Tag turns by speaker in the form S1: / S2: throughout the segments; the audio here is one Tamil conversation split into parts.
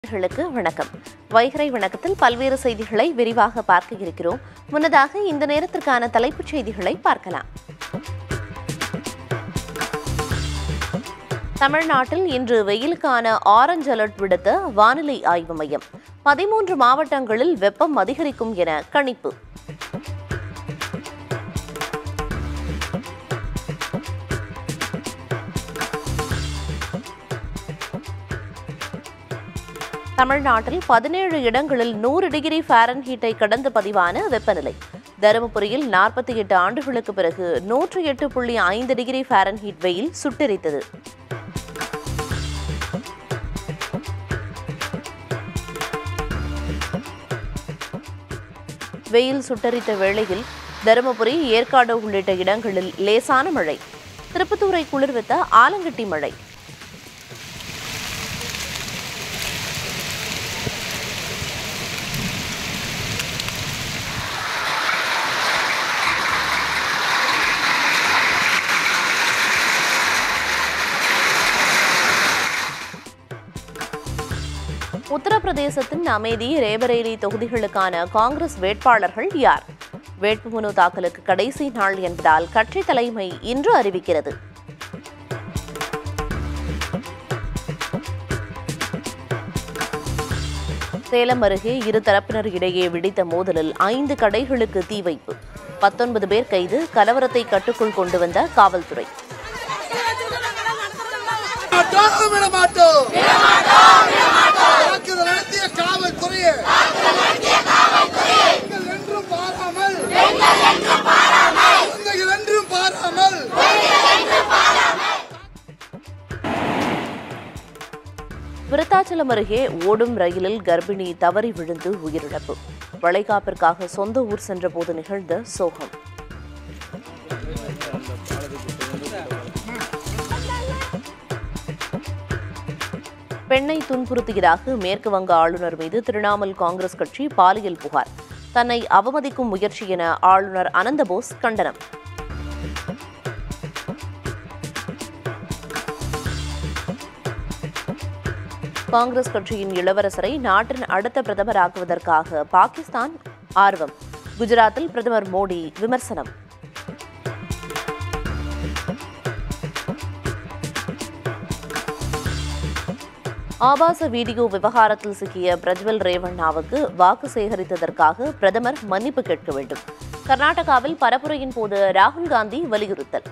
S1: நேயர்களுக்கு வணக்கம் வைகரை வணக்கத்தில் பல்வேறு செய்திகளை விரிவாக பார்க்க இருக்கிறோம் முன்னதாக இந்த நேரத்திற்கான தலைப்புச் செய்திகளை பார்க்கலாம் தமிழ்நாட்டில் இன்று வெயிலுக்கான ஆரஞ்ச் அலர்ட் விடுத்த வானிலை ஆய்வு மையம் பதிமூன்று மாவட்டங்களில் வெப்பம் அதிகரிக்கும் என கணிப்பு தமிழ்நாட்டில் பதினேழு இடங்களில் நூறு டிகிரி ஃபாரன்ஹீட்டை கடந்து பதிவான வெப்பநிலை தருமபுரியில் நாற்பத்தி எட்டு ஆண்டுகளுக்கு பிறகு நூற்று எட்டு புள்ளி ஐந்து டிகிரி ஃபாரன்ஹீட் வெயில் சுட்டெரித்தது வெயில் சுட்டரித்த வேளையில் தருமபுரி ஏற்காடு உள்ளிட்ட இடங்களில் லேசான மழை திருப்பத்தூரை குளிர்வித்த ஆலங்கட்டி மழை உத்தரப்பிரதேசத்தின் அமேதி ரேபரேலி தொகுதிகளுக்கான காங்கிரஸ் வேட்பாளர்கள் யார் வேட்புமனு தாக்கலுக்கு கடைசி நாள் என்பதால் கட்சி தலைமை இன்று அறிவிக்கிறது சேலம் அருகே இரு தரப்பினர் இடையே வெடித்த மோதலில் ஐந்து கடைகளுக்கு தீ வைப்பு பத்தொன்பது பேர் கைது கலவரத்தை கட்டுக்குள் கொண்டு வந்த காவல்துறை
S2: மாட்டோம் விட மாட்டோம் தாக்குதல் நடத்திய காவல்துறையே நீங்கள் என்றும் பாராமல் குழந்தைகள் என்றும் பாராமல்
S1: விருத்தாச்சலம் அருகே ஓடும் ரயிலில் கர்ப்பிணி தவறி விழுந்து உயிரிழப்பு வளைகாப்பிற்காக சொந்த ஊர் சென்றபோது நிகழ்ந்த சோகம் பெண்ணை துன்புறுத்தியதாக மேற்கு வங்க ஆளுநர் மீது திரிணாமுல் காங்கிரஸ் கட்சி பாலியல் புகார் தன்னை அவமதிக்கும் முயற்சி என ஆளுநர் அனந்தபோஸ் கண்டனம் காங்கிரஸ் கட்சியின் இளவரசரை நாட்டின் அடுத்த பிரதமராக்குவதற்காக பாகிஸ்தான் ஆர்வம் குஜராத்தில் பிரதமர் மோடி விமர்சனம் ஆபாச வீடியோ விவகாரத்தில் சிக்கிய பிரஜ்வல் ரேவண்ணாவுக்கு வாக்கு சேகரித்ததற்காக பிரதமர் மன்னிப்பு கேட்க வேண்டும் கர்நாடகாவில் பரப்புரையின் போது ராகுல் காந்தி வலியுறுத்தல்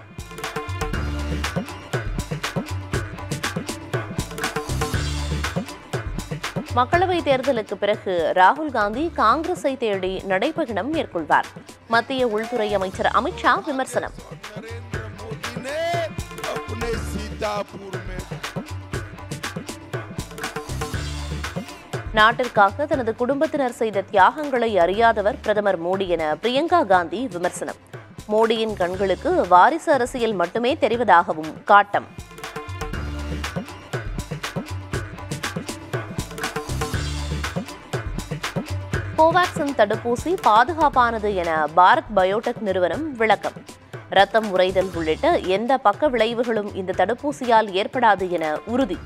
S1: மக்களவைத் தேர்தலுக்கு பிறகு ராகுல் காந்தி காங்கிரஸை தேடி நடைபயணம் மேற்கொள்வார் மத்திய உள்துறை அமைச்சர் அமித்ஷா விமர்சனம்
S2: नरेंद्र मोदी ने अपने सीतापुर में
S1: நாட்டிற்காக தனது குடும்பத்தினர் செய்த தியாகங்களை அறியாதவர் பிரதமர் மோடி என பிரியங்கா காந்தி விமர்சனம் மோடியின் கண்களுக்கு வாரிசு அரசியல் மட்டுமே தெரிவதாகவும் காட்டம் கோவாக்சின் தடுப்பூசி பாதுகாப்பானது என பாரத் பயோடெக் நிறுவனம் விளக்கம் ரத்தம் உறைதல் உள்ளிட்ட எந்த பக்க விளைவுகளும் இந்த தடுப்பூசியால் ஏற்படாது என உறுதி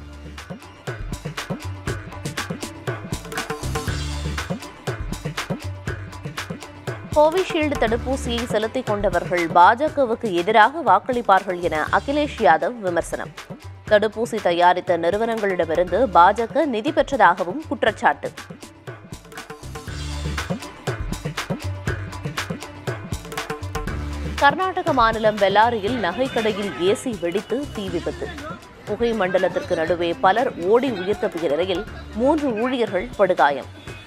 S1: கோவிஷீல்டு தடுப்பூசியை செலுத்திக் கொண்டவர்கள் பாஜகவுக்கு எதிராக வாக்களிப்பார்கள் என அகிலேஷ் யாதவ் விமர்சனம் தடுப்பூசி தயாரித்த நிறுவனங்களிடமிருந்து பாஜக நிதி பெற்றதாகவும் குற்றச்சாட்டு கர்நாடக மாநிலம் பெல்லாரியில் நகைக்கடையில் ஏசி வெடித்து தீ விபத்து புகை மண்டலத்திற்கு நடுவே பலர் ஓடி உயிர் தப்பிய நிலையில் மூன்று ஊழியர்கள் படுகாயம்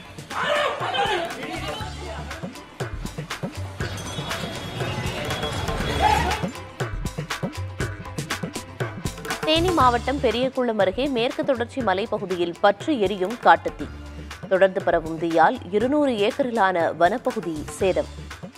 S1: தேனி மாவட்டம் பெரியகுளம் அருகே மேற்கு தொடர்ச்சி மலைப்பகுதியில் பற்று எரியும் காட்டுத்தீ தொடர்ந்து பரவும் தீயால் இருநூறு ஏக்கரிலான வனப்பகுதி சேதம்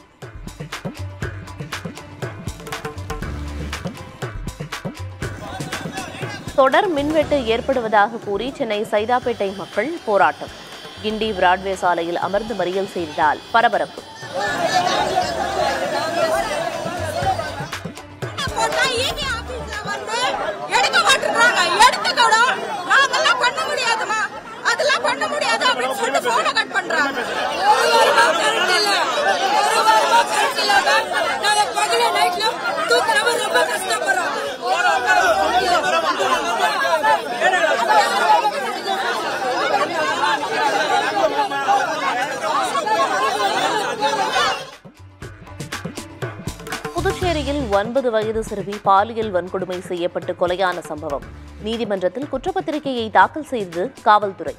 S1: தொடர் மின்வெட்டு ஏற்படுவதாக கூறி சென்னை சைதாப்பேட்டை மக்கள் போராட்டம் கிண்டி பிராட்வே சாலையில் அமர்ந்து மறியல் செய்ததால் பரபரப்பு
S3: போட்டா EB ஆபீஸ்ல வந்து எடுக்க மாட்டேங்கிறாங்க எடுத்துக்கணும் நாங்கெல்லாம் பண்ண முடியாதுமா அதெல்லாம் பண்ண முடியாது அப்படின்னு சொல்லிட்டு போனை கட் பண்றாங்க ஒரு வாரமா கரண்ட் இல்ல ஒரு வாரமா கரண்ட் இல்ல நாங்க பகல நைட்ல தூக்கறவ ரொம்ப கஷ்டப்படுறோம்
S1: புதுச்சேரியில் ஒன்பது வயது சிறுமி பாலியல் வன்கொடுமை செய்யப்பட்டு கொலையான சம்பவம் நீதிமன்றத்தில் குற்றப்பத்திரிகையை தாக்கல் செய்தது காவல்துறை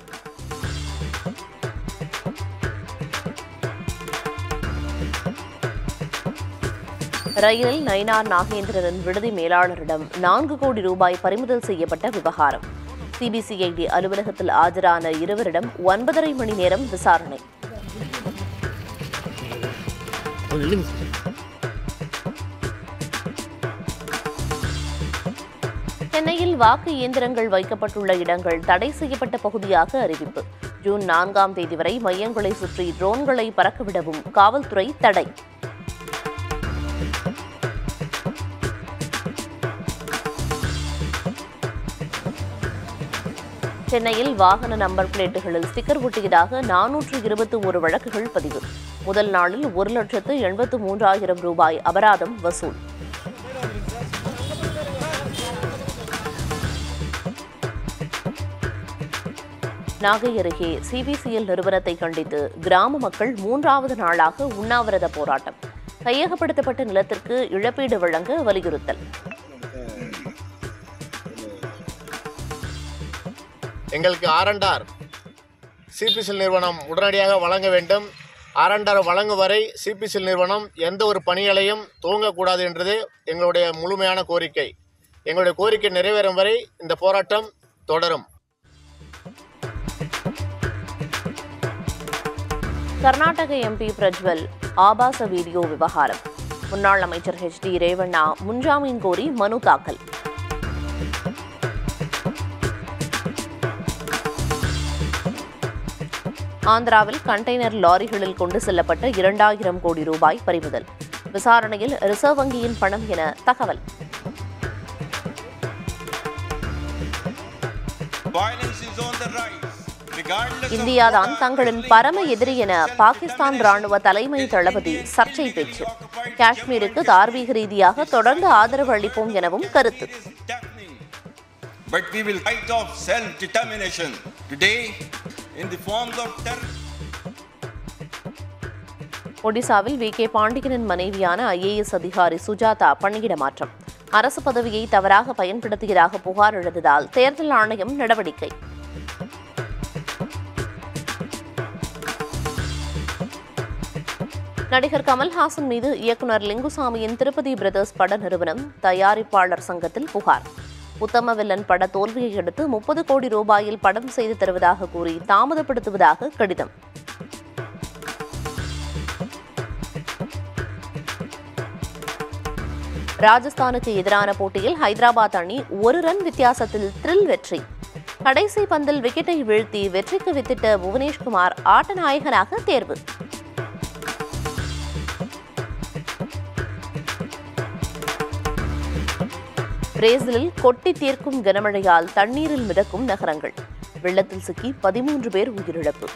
S1: ரயிலில் நயினார் நாகேந்திரனின் விடுதி மேலாளரிடம் நான்கு கோடி ரூபாய் பறிமுதல் செய்யப்பட்ட விவகாரம் சிபிசிஐடி அலுவலகத்தில் ஆஜரான இருவரிடம் ஒன்பதரை மணி நேரம் விசாரணை சென்னையில் வாக்கு இயந்திரங்கள் வைக்கப்பட்டுள்ள இடங்கள் தடை செய்யப்பட்ட பகுதியாக அறிவிப்பு ஜூன் நான்காம் தேதி வரை மையங்களை சுற்றி ட்ரோன்களை பறக்கவிடவும் காவல்துறை தடை சென்னையில் வாகன நம்பர் பிளேட்டுகளில் ஸ்டிக்கர் ஒட்டியதாக நானூற்று இருபத்தி ஒரு வழக்குகள் பதிவு முதல் நாளில் ஒரு லட்சத்து எண்பத்து மூன்றாயிரம் ரூபாய் அபராதம் வசூல் நாகை அருகே சிபிசிஎல் நிறுவனத்தை கண்டித்து கிராம மக்கள் மூன்றாவது நாளாக உண்ணாவிரத போராட்டம் கையகப்படுத்தப்பட்ட நிலத்திற்கு இழப்பீடு வழங்க வலியுறுத்தல்
S4: எங்களுக்கு ஆரண்டார் சிபிசிஎல் நிறுவனம் உடனடியாக வழங்க வேண்டும் ஆரண்டார் வழங்கும் வரை சிபிசிஎல் நிறுவனம் எந்த ஒரு பணிகளையும் துவங்கக்கூடாது என்றது எங்களுடைய முழுமையான கோரிக்கை எங்களுடைய கோரிக்கை நிறைவேறும் வரை இந்த போராட்டம் தொடரும்
S1: கர்நாடக எம்பி பிரஜ்வல் ஆபாச வீடியோ விவகாரம் முன்னாள் அமைச்சர் ஹெச் டி ரேவண்ணா முன்ஜாமீன் கோரி மனு தாக்கல் ஆந்திராவில் கண்டெய்னர் லாரிகளில் கொண்டு செல்லப்பட்ட இரண்டாயிரம் கோடி ரூபாய் பறிமுதல் விசாரணையில் ரிசர்வ் வங்கியின் பணம் என தகவல்
S5: Violence is on the rise, regardless of
S1: இந்தியாதான் தங்களின் பரம எதிரி என பாகிஸ்தான் ராணுவ தலைமை தளபதி சர்ச்சை பேச்சு காஷ்மீருக்கு தார்மீக ரீதியாக தொடர்ந்து ஆதரவு அளிப்போம் எனவும் கருத்து
S5: deafening. But we will fight off self-determination today in the forms of terror.
S1: ஒடிசாவில் வி கே பாண்டியனின் மனைவியான ஐஏஎஸ் அதிகாரி சுஜாதா பணியிட மாற்றம் அரசு பதவியை தவறாக பயன்படுத்தியதாக புகார் எழுந்ததால் தேர்தல் ஆணையம் நடவடிக்கை நடிகர் கமல்ஹாசன் மீது இயக்குனர் லிங்குசாமியின் திருப்பதி பிரதர்ஸ் பட நிறுவனம் தயாரிப்பாளர் சங்கத்தில் புகார் உத்தம வில்லன் பட தோல்வியை அடுத்து முப்பது கோடி ரூபாயில் படம் செய்து தருவதாக கூறி தாமதப்படுத்துவதாக கடிதம் ராஜஸ்தானுக்கு எதிரான போட்டியில் ஹைதராபாத் அணி ஒரு ரன் வித்தியாசத்தில் த்ரில் வெற்றி கடைசி பந்தில் விக்கெட்டை வீழ்த்தி வெற்றிக்கு வித்திட்ட புவனேஷ்குமார் ஆட்ட நாயகனாக தேர்வு பிரேசிலில் கொட்டி தீர்க்கும் கனமழையால் தண்ணீரில் மிதக்கும் நகரங்கள் வெள்ளத்தில் சிக்கி பதிமூன்று பேர் உயிரிழப்பு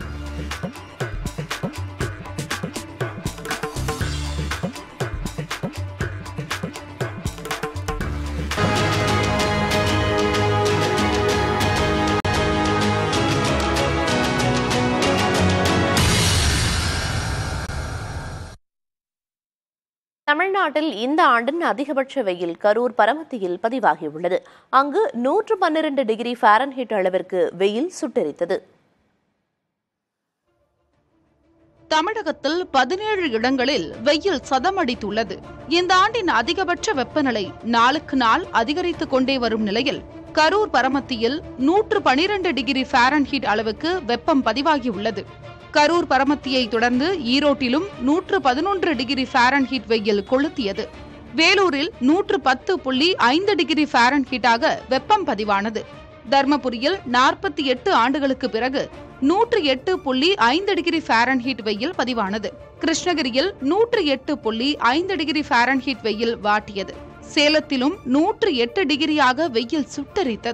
S1: தமிழ்நாட்டில் இந்த ஆண்டின் அதிகபட்ச வெயில் கரூர் பரமத்தியில் பதிவாகியுள்ளது அங்கு நூற்று பன்னிரண்டு டிகிரி ஃபாரன்ஹீட் அளவிற்கு வெயில் சுட்டெரித்தது
S6: தமிழகத்தில் பதினேழு இடங்களில் வெயில் சதமடித்துள்ளது இந்த ஆண்டின் அதிகபட்ச வெப்பநிலை நாளுக்கு நாள் அதிகரித்துக் கொண்டே வரும் நிலையில் கரூர் பரமத்தியில் நூற்று பனிரெண்டு டிகிரி ஃபாரன்ஹீட் அளவுக்கு வெப்பம் பதிவாகியுள்ளது கரூர் பரமத்தியை தொடர்ந்து ஈரோட்டிலும் நூற்று பதினொன்று டிகிரி ஃபாரன்ஹீட் வெயில் கொளுத்தியது வேலூரில் நூற்று பத்து புள்ளி ஐந்து டிகிரி ஃபாரன்ஹீட்டாக வெப்பம் பதிவானது தர்மபுரியில் நாற்பத்தி எட்டு ஆண்டுகளுக்கு பிறகு நூற்று எட்டு புள்ளி ஐந்து டிகிரி ஃபாரன்ஹீட் வெயில் பதிவானது கிருஷ்ணகிரியில் நூற்று எட்டு புள்ளி ஐந்து டிகிரி ஃபாரன்ஹீட் வெயில் வாட்டியது சேலத்திலும் நூற்று எட்டு டிகிரியாக வெயில் சுட்டரித்தது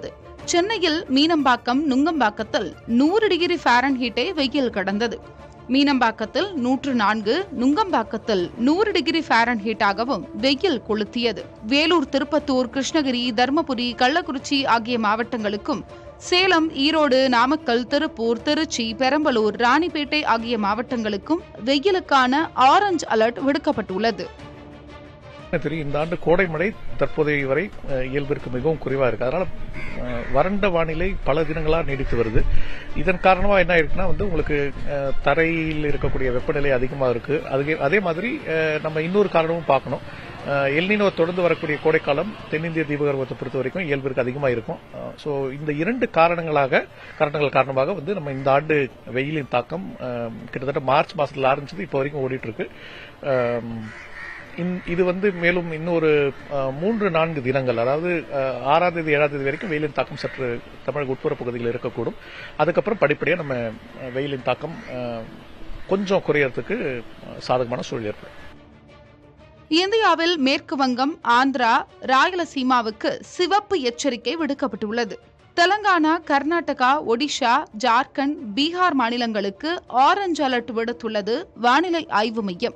S6: சென்னையில் மீனம்பாக்கம் நுங்கம்பாக்கத்தில் நூறு டிகிரி ஃபாரன்ஹீட்டை வெயில் கடந்தது மீனம்பாக்கத்தில் நூற்று நான்கு நுங்கம்பாக்கத்தில் நூறு டிகிரி ஃபாரன்ஹீட்டாகவும் வெயில் கொளுத்தியது வேலூர் திருப்பத்தூர் கிருஷ்ணகிரி தருமபுரி கள்ளக்குறிச்சி ஆகிய மாவட்டங்களுக்கும் சேலம் ஈரோடு நாமக்கல் திருப்பூர் திருச்சி பெரம்பலூர் ராணிப்பேட்டை ஆகிய மாவட்டங்களுக்கும் வெயிலுக்கான ஆரஞ்சு அலர்ட் விடுக்கப்பட்டுள்ளது
S7: தெரியும் இந்த ஆண்டு கோடை மழை தற்போதைய வரை அஹ், இயல்பிற்கு மிகவும் குறைவா இருக்கு அதனால அஹ், வறண்ட வானிலை பல தினங்களா நீடித்து வருது இதன் காரணமா என்ன ஆயிருக்குன்னா வந்து உங்களுக்கு அஹ், தரையில் இருக்கக்கூடிய வெப்பநிலை அதிகமா இருக்கு அதுவே அதே மாதிரி அஹ், நம்ம இன்னொரு காரணமும் பார்க்கணும் அஹ், எல்னினோ தொடர்ந்து வரக்கூடிய கோடைக்காலம் தென்னிந்திய தீபகற்பத்தை பொறுத்த வரைக்கும் இயல்பிற்கு அதிகமாக இருக்கும் ஸோ இந்த இரண்டு காரணங்களாக காரணங்கள் காரணமாக வந்து நம்ம இந்த ஆண்டு வெயிலின் தாக்கம் அஹ், கிட்டத்தட்ட மார்ச் மாசத்துல ஆரம்பிச்சது இப்போ வரைக்கும் ஓடிட்டு இருக்கு அஹ், இந்- இது வந்து மேலும் இன்னொரு அஹ், மூன்று நான்கு தினங்கள் அதாவது அஹ், ஆறாம் தேதி ஏழாம் தேதி வரைக்கும் வெயிலின் தாக்கம் சற்று தமிழக உட்புற பகுதியில் இருக்கக்கூடும் அதுக்கப்புறம் படிப்படியாக நம்ம அஹ், வெயிலின் தாக்கம் அஹ், கொஞ்சம் குறையறதுக்கு அஹ், சாதகமான சூழல் ஏற்படும்
S6: இந்தியாவில் மேற்கு வங்கம் ஆந்திரா ராயலசீமாவுக்கு சிவப்பு எச்சரிக்கை விடுக்கப்பட்டுள்ளது தெலங்கானா கர்நாடகா ஒடிஷா ஜார்க்கண்ட் பீகார் மாநிலங்களுக்கு ஆரஞ்சு அலர்ட் விடுத்துள்ளது வானிலை ஆய்வு மையம்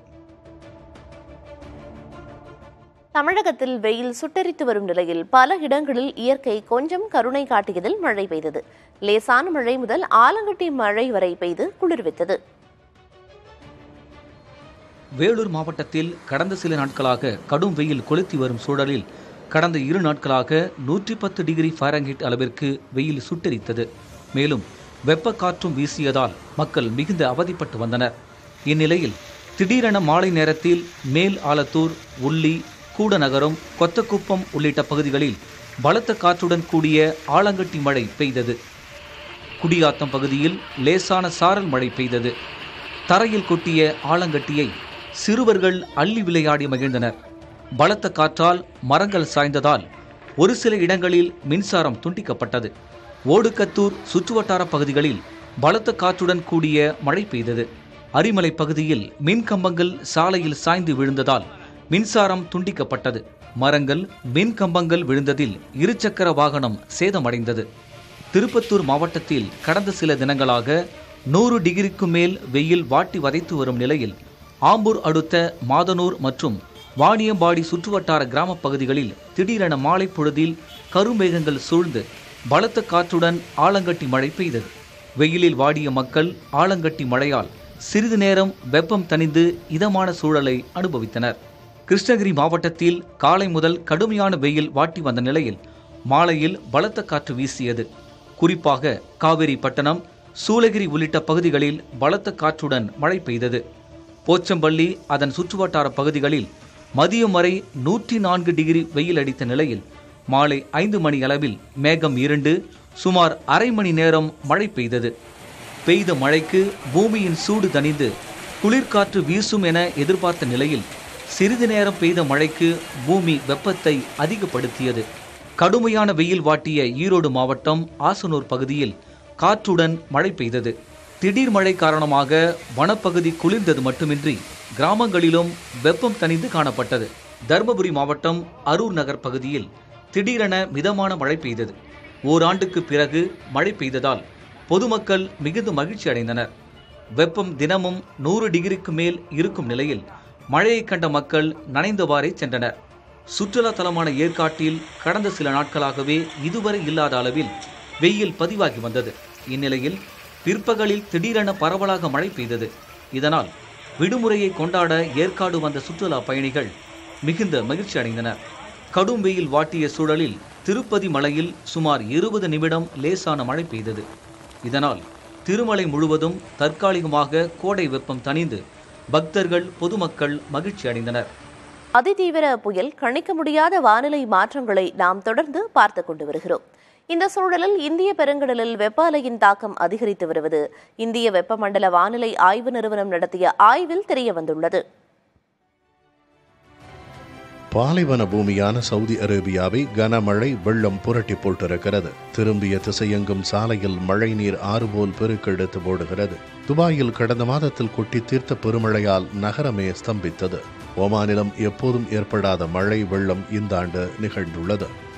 S1: தமிழகத்தில் வெயில் சுட்டெரித்து வரும் நிலையில் பல இடங்களில் இயற்கை கொஞ்சம் கருணை காட்டியதில் மழை பெய்தது லேசான மழை முதல் ஆலங்கட்டி மழை வரை பெய்து குளிர்வித்தது
S8: வேலூர் மாவட்டத்தில் கடந்த சில நாட்களாக கடும் வெயில் கொளுத்தி வரும் சூழலில் கடந்த இரு நாட்களாக நூற்றி பத்து டிகிரி ஃபாரன்ஹீட் அளவிற்கு வெயில் சுட்டெரித்தது மேலும் வெப்ப காற்றும் வீசியதால் மக்கள் மிகுந்த அவதிப்பட்டு வந்தனர் இந்நிலையில் திடீரென மாலை நேரத்தில் மேல் ஆலத்தூர் உள்ளி கூடநகரம் கொத்தக்குப்பம் உள்ளிட்ட பகுதிகளில் பலத்த காற்றுடன் கூடிய ஆலங்கட்டி மழை பெய்தது குடியாத்தம் பகுதியில் லேசான சாரல் மழை பெய்தது தரையில் கொட்டிய ஆலங்கட்டியை சிறுவர்கள் அள்ளி விளையாடி மகிழ்ந்தனர் பலத்த காற்றால் மரங்கள் சாய்ந்ததால் ஒரு சில இடங்களில் மின்சாரம் துண்டிக்கப்பட்டது ஓடுக்கத்தூர் சுற்றுவட்டார பகுதிகளில் பலத்த காற்றுடன் கூடிய மழை பெய்தது அரிமலை பகுதியில் மின் கம்பங்கள் சாலையில் சாய்ந்து விழுந்ததால் மின்சாரம் துண்டிக்கப்பட்டது மரங்கள் மின் கம்பங்கள் விழுந்ததில் இருசக்கர வாகனம் சேதமடைந்தது திருப்பத்தூர் மாவட்டத்தில் கடந்த சில தினங்களாக நூறு டிகிரிக்கும் மேல் வெயில் வாட்டி வதைத்து வரும் நிலையில் ஆம்பூர் அடுத்த மாதனூர் மற்றும் வாணியம்பாடி சுற்றுவட்டார கிராமப் பகுதிகளில் திடீரென மாலை பொழுதில் கருமேகங்கள் சூழ்ந்து பலத்த காற்றுடன் ஆலங்கட்டி மழை பெய்தது வெயிலில் வாடிய மக்கள் ஆலங்கட்டி மழையால் சிறிது நேரம் வெப்பம் தணிந்து இதமான சூழலை அனுபவித்தனர் கிருஷ்ணகிரி மாவட்டத்தில் காலை முதல் கடுமையான வெயில் வாட்டி வந்த நிலையில் மாலையில் பலத்த காற்று வீசியது குறிப்பாக காவிரி பட்டணம் சூளகிரி உள்ளிட்ட பகுதிகளில் பலத்த காற்றுடன் மழை பெய்தது போச்சம்பள்ளி அதன் சுற்றுவட்டார பகுதிகளில் மதியம் வரை நூற்றி நான்கு டிகிரி வெயில் அடித்த நிலையில் மாலை ஐந்து மணி அளவில் மேகம் இருண்டு சுமார் அரை மணி நேரம் மழை பெய்தது பெய்த மழைக்கு பூமியின் சூடு தணிந்து குளிர்காற்று வீசும் என எதிர்பார்த்த நிலையில் சிறிது நேரம் பெய்த மழைக்கு பூமி வெப்பத்தை அதிகப்படுத்தியது கடுமையான வெயில் வாட்டிய ஈரோடு மாவட்டம் ஆசனூர் பகுதியில் காற்றுடன் மழை பெய்தது திடீர் மழை காரணமாக வனப்பகுதி குளிர்ந்தது மட்டுமின்றி கிராமங்களிலும் வெப்பம் தணிந்து காணப்பட்டது தருமபுரி மாவட்டம் அரூர் நகர் பகுதியில் திடீரென மிதமான மழை பெய்தது ஓராண்டுக்கு பிறகு மழை பெய்ததால் பொதுமக்கள் மிகுந்த மகிழ்ச்சி அடைந்தனர் வெப்பம் தினமும் நூறு டிகிரிக்கு மேல் இருக்கும் நிலையில் மழையை கண்ட மக்கள் நனைந்தவாறே சென்றனர் சுற்றுலா தலமான ஏற்காட்டில் கடந்த சில நாட்களாகவே இதுவரை இல்லாத அளவில் வெயில் பதிவாகி வந்தது இந்நிலையில் பிற்பகலில் திடீரென பரவலாக மழை பெய்தது இதனால் விடுமுறையை கொண்டாட ஏற்காடு வந்த சுற்றுலா பயணிகள் மிகுந்த மகிழ்ச்சி அடைந்தனர் கடும் வெயில் வாட்டிய சூழலில் திருப்பதி மலையில் சுமார் இருபது நிமிடம் லேசான மழை பெய்தது இதனால் திருமலை முழுவதும் தற்காலிகமாக கோடை வெப்பம் தணிந்து பக்தர்கள் பொதுமக்கள் மகிழ்ச்சி அடைந்தனர்
S1: அதிதீவிர புயல் கணிக்க முடியாத வானிலை மாற்றங்களை நாம் தொடர்ந்து பார்த்து கொண்டு வருகிறோம் இந்த சூழலில் இந்திய பெருங்கடலில் வெப்ப அலையின் தாக்கம் அதிகரித்து வருவது இந்திய வெப்பமண்டல வானிலை ஆய்வு நிறுவனம் நடத்திய ஆய்வில் தெரிய வந்துள்ளது
S9: பாலைவன பூமியான சவுதி அரேபியாவை கனமழை வெள்ளம் புரட்டி போட்டிருக்கிறது திரும்பிய திசையெங்கும் சாலையில் மழைநீர் ஆறுபோல் பெருக்கெடுத்து ஓடுகிறது துபாயில் கடந்த மாதத்தில் கொட்டி தீர்த்த பெருமழையால் நகரமே ஸ்தம்பித்தது ஒமானிலும் எப்போதும் ஏற்படாத மழை வெள்ளம் இந்த ஆண்டு நிகழ்ந்துள்ளது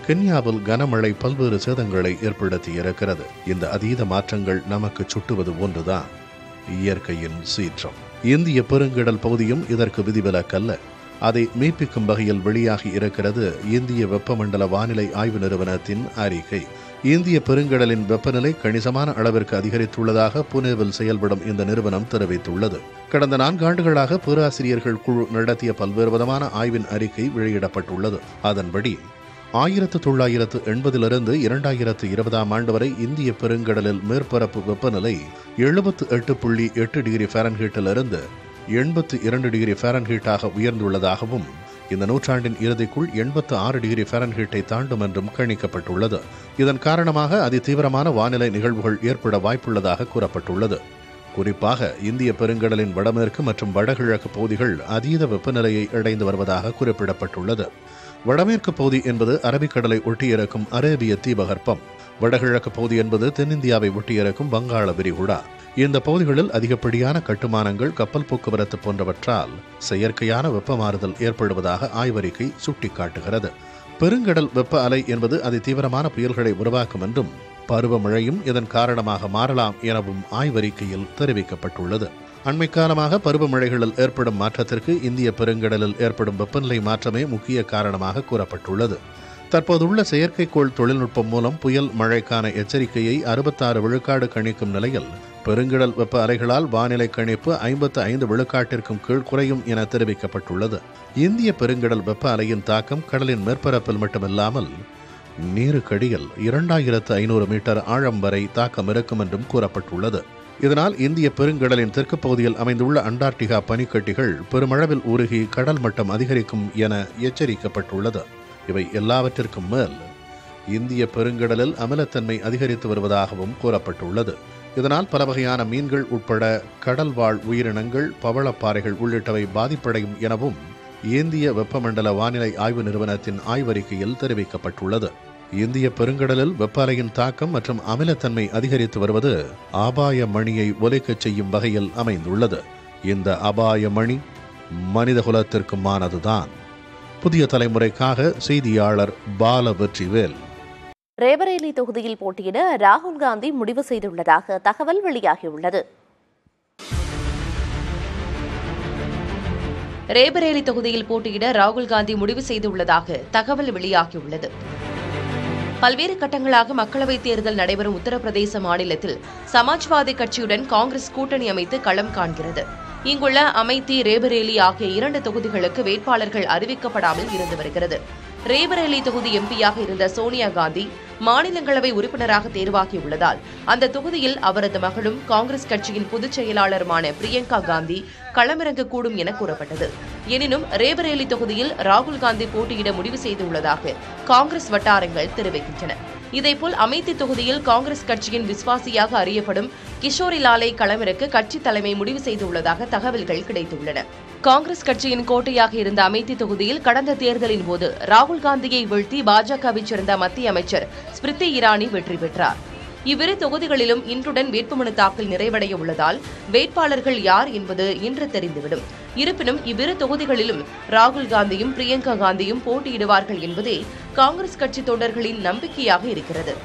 S9: கென்யாவில் கனமழை பல்வேறு சேதங்களை ஏற்படுத்தி இருக்கிறது இந்த அதீத மாற்றங்கள் நமக்கு சுட்டுவது ஒன்றுதான் இயற்கையின் சீற்றம் இந்திய பெருங்கடல் பகுதியும் இதற்கு விதிவிலக்கல்ல அதை மெய்ப்பிக்கும் வகையில் வெளியாகி இருக்கிறது இந்திய வெப்பமண்டல வானிலை ஆய்வு நிறுவனத்தின் அறிக்கை இந்திய பெருங்கடலின் வெப்பநிலை கணிசமான அளவிற்கு அதிகரித்துள்ளதாக புனேவில் செயல்படும் இந்த நிறுவனம் தெரிவித்துள்ளது கடந்த நான்கு ஆண்டுகளாக பேராசிரியர்கள் குழு நடத்திய பல்வேறு விதமான ஆய்வின் அறிக்கை வெளியிடப்பட்டுள்ளது அதன்படி ஆயிரத்து தொள்ளாயிரத்து எண்பதிலிருந்து இரண்டாயிரத்து இருபதாம் ஆண்டு வரை இந்திய பெருங்கடலில் மேற்பரப்பு வெப்பநிலை எழுபத்து எட்டு புள்ளி எட்டு டிகிரி ஃபாரன்ஹீட்டிலிருந்து எண்பத்து இரண்டு டிகிரி ஃபாரன்ஹீட்டாக உயர்ந்துள்ளதாகவும் இந்த நூற்றாண்டின் இறுதிக்குள் எண்பத்து ஆறு டிகிரி ஃபாரன்ஹீட்டை தாண்டும் என்றும் கணிக்கப்பட்டுள்ளது இதன் காரணமாக அதிதீவிரமான வானிலை நிகழ்வுகள் ஏற்பட வாய்ப்புள்ளதாக கூறப்பட்டுள்ளது குறிப்பாக இந்திய பெருங்கடலின் வடமேற்கு மற்றும் வடகிழக்கு பகுதிகள் அதீத வெப்பநிலையை அடைந்து வருவதாக குறிப்பிடப்பட்டுள்ளது வடமேற்கு பகுதி என்பது அரபிக்கடலை ஒட்டியிருக்கும் அரேபிய தீபகற்பம் வடகிழக்கு பகுதி என்பது தென்னிந்தியாவை ஒட்டியிருக்கும் வங்காள விரிகுடா இந்த பகுதிகளில் அதிகப்படியான கட்டுமானங்கள் கப்பல் போக்குவரத்து போன்றவற்றால் செயற்கையான வெப்பமாறுதல் ஏற்படுவதாக ஆய்வறிக்கை சுட்டிக்காட்டுகிறது பெருங்கடல் வெப்ப அலை என்பது அதி தீவிரமான புயல்களை உருவாக்கும் என்றும் பருவமழையும் இதன் காரணமாக மாறலாம் எனவும் ஆய்வறிக்கையில் தெரிவிக்கப்பட்டுள்ளது அண்மை காலமாக பருவமழைகளில் ஏற்படும் மாற்றத்திற்கு இந்திய பெருங்கடலில் ஏற்படும் வெப்பநிலை மாற்றமே முக்கிய காரணமாக கூறப்பட்டுள்ளது தற்போதுள்ள செயற்கைக்கோள் தொழில்நுட்பம் மூலம் புயல் மழைக்கான எச்சரிக்கையை அறுபத்தாறு விழுக்காடு கணிக்கும் நிலையில் பெருங்கடல் வெப்ப அலைகளால் வானிலை கணிப்பு ஐம்பத்து ஐந்து விழுக்காட்டிற்கும் கீழ் குறையும் என தெரிவிக்கப்பட்டுள்ளது இந்திய பெருங்கடல் வெப்ப அலையின் தாக்கம் கடலின் மேற்பரப்பில் மட்டுமில்லாமல் நீருக்கடியில் இரண்டாயிரத்து ஐநூறு மீட்டர் ஆழம் வரை தாக்கம் இருக்கும் என்றும் கூறப்பட்டுள்ளது இதனால் இந்திய பெருங்கடலின் தெற்கு பகுதியில் அமைந்துள்ள அண்டார்டிகா பனிக்கட்டிகள் பெருமளவில் உருகி கடல் மட்டம் அதிகரிக்கும் என எச்சரிக்கப்பட்டுள்ளது இவை எல்லாவற்றிற்கும் மேல் இந்திய பெருங்கடலில் அமிலத்தன்மை அதிகரித்து வருவதாகவும் கூறப்பட்டுள்ளது இதனால் பல வகையான மீன்கள் உட்பட கடல் வாழ் உயிரினங்கள் பவளப்பாறைகள் உள்ளிட்டவை பாதிப்படையும் எனவும் இந்திய வெப்பமண்டல வானிலை ஆய்வு நிறுவனத்தின் ஆய்வறிக்கையில் தெரிவிக்கப்பட்டுள்ளது இந்திய பெருங்கடலில் வெப்ப அலையின் தாக்கம் மற்றும் அமிலத்தன்மை அதிகரித்து வருவது ஆபாய மணியை ஒலிக்கச் செய்யும் வகையில் அமைந்துள்ளது இந்த அபாய மணி மனிதகுலத்திற்குமானதுதான் புதிய தலைமுறைக்காக செய்தியாளர் பால வெற்றிவேல்
S1: ரேபரேலி தொகுதியில் போட்டியிட ராகுல் காந்தி முடிவு செய்துள்ளதாக தகவல் வெளியாகியுள்ளது
S10: ரேபரேலி தொகுதியில் போட்டியிட ராகுல் காந்தி முடிவு செய்துள்ளதாக தகவல் வெளியாகியுள்ளது பல்வேறு கட்டங்களாக மக்களவைத் தேர்தல் நடைபெறும் உத்தரப்பிரதேச மாநிலத்தில் சமாஜ்வாதி கட்சியுடன் காங்கிரஸ் கூட்டணி அமைத்து களம் காண்கிறது இங்குள்ள அமைத்தி ரேபரேலி ஆகிய இரண்டு தொகுதிகளுக்கு வேட்பாளர்கள் அறிவிக்கப்படாமல் இருந்து வருகிறது ரேபரேலி தொகுதி எம்பியாக இருந்த சோனியா காந்தி மாநிலங்களவை உறுப்பினராக தேர்வாகியுள்ளதால் அந்த தொகுதியில் அவரது மகளும் காங்கிரஸ் கட்சியின் பொதுச் செயலாளருமான பிரியங்கா காந்தி களமிறங்கக்கூடும் என கூறப்பட்டது எனினும் ரேபரேலி தொகுதியில் ராகுல் காந்தி போட்டியிட முடிவு செய்துள்ளதாக காங்கிரஸ் வட்டாரங்கள் தெரிவிக்கின்றன இதேபோல் அமேத்தி தொகுதியில் காங்கிரஸ் கட்சியின் விஸ்வாசியாக அறியப்படும் கிஷோரி லாலை களமிறக்க கட்சி தலைமை முடிவு செய்துள்ளதாக தகவல்கள் கிடைத்துள்ளன காங்கிரஸ் கட்சியின் கோட்டையாக இருந்த அமேத்தி தொகுதியில் கடந்த தேர்தலின் போது ராகுல் காந்தியை வீழ்த்தி பாஜகவைச் சேர்ந்த மத்திய அமைச்சர் ஸ்மிருதி இரானி வெற்றி பெற்றார் இவ்விரு தொகுதிகளிலும் இன்றுடன் வேட்புமனு தாக்கல் நிறைவடைய உள்ளதால் வேட்பாளர்கள் யார் என்பது இன்று தெரிந்துவிடும் இருப்பினும் இவ்விரு தொகுதிகளிலும் ராகுல் காந்தியும் பிரியங்கா காந்தியும் போட்டியிடுவார்கள் என்பதே காங்கிரஸ் கட்சி தொண்டர்களின் நம்பிக்கையாக இருக்கிறது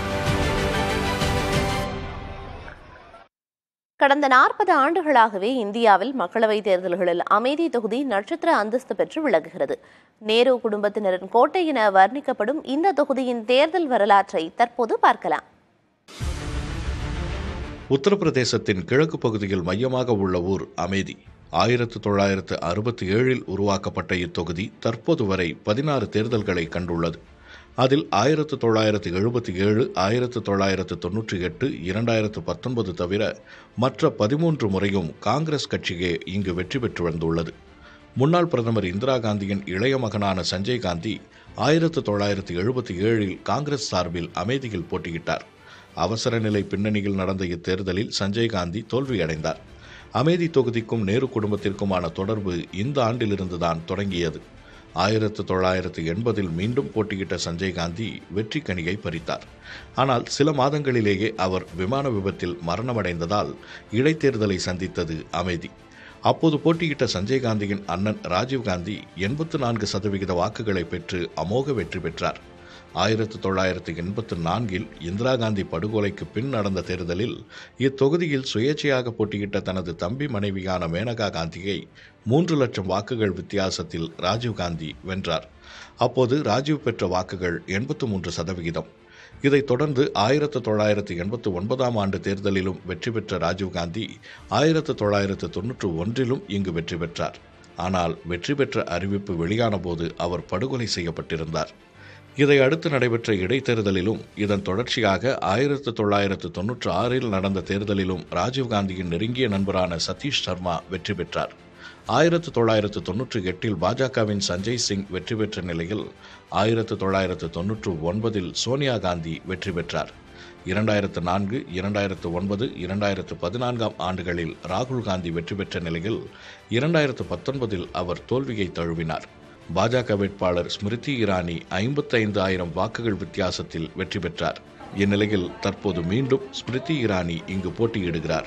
S1: கடந்த நாற்பது ஆண்டுகளாகவே இந்தியாவில் மக்களவைத் தேர்தல்களில் அமைதி தொகுதி நட்சத்திர அந்தஸ்து பெற்று விளங்குகிறது நேரு குடும்பத்தினரின் கோட்டை என வர்ணிக்கப்படும் இந்த தொகுதியின் தேர்தல் வரலாற்றை தற்போது பார்க்கலாம்
S9: உத்தரப்பிரதேசத்தின் கிழக்கு பகுதியில் மையமாக உள்ள ஊர் அமேதி ஆயிரத்து தொள்ளாயிரத்து அறுபத்தி ஏழில் உருவாக்கப்பட்ட இத்தொகுதி தற்போது வரை பதினாறு தேர்தல்களை கண்டுள்ளது அதில் ஆயிரத்து தொள்ளாயிரத்து எழுபத்தி ஏழு ஆயிரத்து தொள்ளாயிரத்து தொன்னூற்றி எட்டு இரண்டாயிரத்து பத்தொன்பது தவிர மற்ற பதிமூன்று முறையும் காங்கிரஸ் கட்சியே இங்கு வெற்றி பெற்று வந்துள்ளது முன்னாள் பிரதமர் இந்திரா காந்தியின் இளைய மகனான சஞ்சய் காந்தி ஆயிரத்து தொள்ளாயிரத்து எழுபத்தி ஏழில் காங்கிரஸ் சார்பில் அமேதியில் போட்டியிட்டார் அவசர நிலை பின்னணியில் நடந்த இத்தேர்தலில் சஞ்சய் காந்தி தோல்வியடைந்தார் அமேதி தொகுதிக்கும் நேரு குடும்பத்திற்குமான தொடர்பு இந்த ஆண்டிலிருந்துதான் தொடங்கியது ஆயிரத்து தொள்ளாயிரத்து எண்பதில் மீண்டும் போட்டியிட்ட சஞ்சய் காந்தி வெற்றி கனியை பறித்தார் ஆனால் சில மாதங்களிலேயே அவர் விமான விபத்தில் மரணமடைந்ததால் இடைத்தேர்தலை சந்தித்தது அமேதி அப்போது போட்டியிட்ட சஞ்சய் காந்தியின் அண்ணன் ராஜீவ் காந்தி எண்பத்து நான்கு சதவிகித வாக்குகளை பெற்று அமோக வெற்றி பெற்றார் ஆயிரத்து தொள்ளாயிரத்து எண்பத்து நான்கில் இந்திரா காந்தி படுகொலைக்கு பின் நடந்த தேர்தலில் இத்தொகுதியில் சுயேட்சையாக போட்டியிட்ட தனது தம்பி மனைவியான மேனகா காந்தியை மூன்று லட்சம் வாக்குகள் வித்தியாசத்தில் ராஜீவ்காந்தி வென்றார் அப்போது ராஜீவ் பெற்ற வாக்குகள் எண்பத்து மூன்று சதவிகிதம் இதைத் தொடர்ந்து ஆயிரத்து தொள்ளாயிரத்து எண்பத்து ஒன்பதாம் ஆண்டு தேர்தலிலும் வெற்றி பெற்ற ராஜீவ்காந்தி ஆயிரத்து தொள்ளாயிரத்து தொன்னூற்று ஒன்றிலும் இங்கு வெற்றி பெற்றார் ஆனால் வெற்றி பெற்ற அறிவிப்பு வெளியான போது அவர் படுகொலை செய்யப்பட்டிருந்தார் இதை அடுத்து நடைபெற்ற இடைத்தேர்தலிலும் இதன் தொடர்ச்சியாக ஆயிரத்து தொள்ளாயிரத்து தொன்னூற்று ஆறில் நடந்த தேர்தலிலும் ராஜீவ்காந்தியின் நெருங்கிய நண்பரான சதீஷ் சர்மா வெற்றி பெற்றார் ஆயிரத்து தொள்ளாயிரத்து தொன்னூற்றி எட்டில் பாஜகவின் சஞ்சய் சிங் வெற்றி பெற்ற நிலையில் ஆயிரத்து தொள்ளாயிரத்து தொன்னூற்று ஒன்பதில் சோனியா காந்தி வெற்றி பெற்றார் இரண்டாயிரத்து நான்கு இரண்டாயிரத்து ஒன்பது இரண்டாயிரத்து பதினான்காம் ஆண்டுகளில் ராகுல் காந்தி வெற்றி பெற்ற நிலையில் இரண்டாயிரத்து பத்தொன்பதில் அவர் தோல்வியை தழுவினார் பாஜக வேட்பாளர் ஸ்மிருதி இரானி ஐம்பத்தைந்து ஆயிரம் வாக்குகள் வித்தியாசத்தில் வெற்றி பெற்றார் இந்நிலையில் தற்போது மீண்டும் ஸ்மிருதி இரானி இங்கு போட்டியிடுகிறார்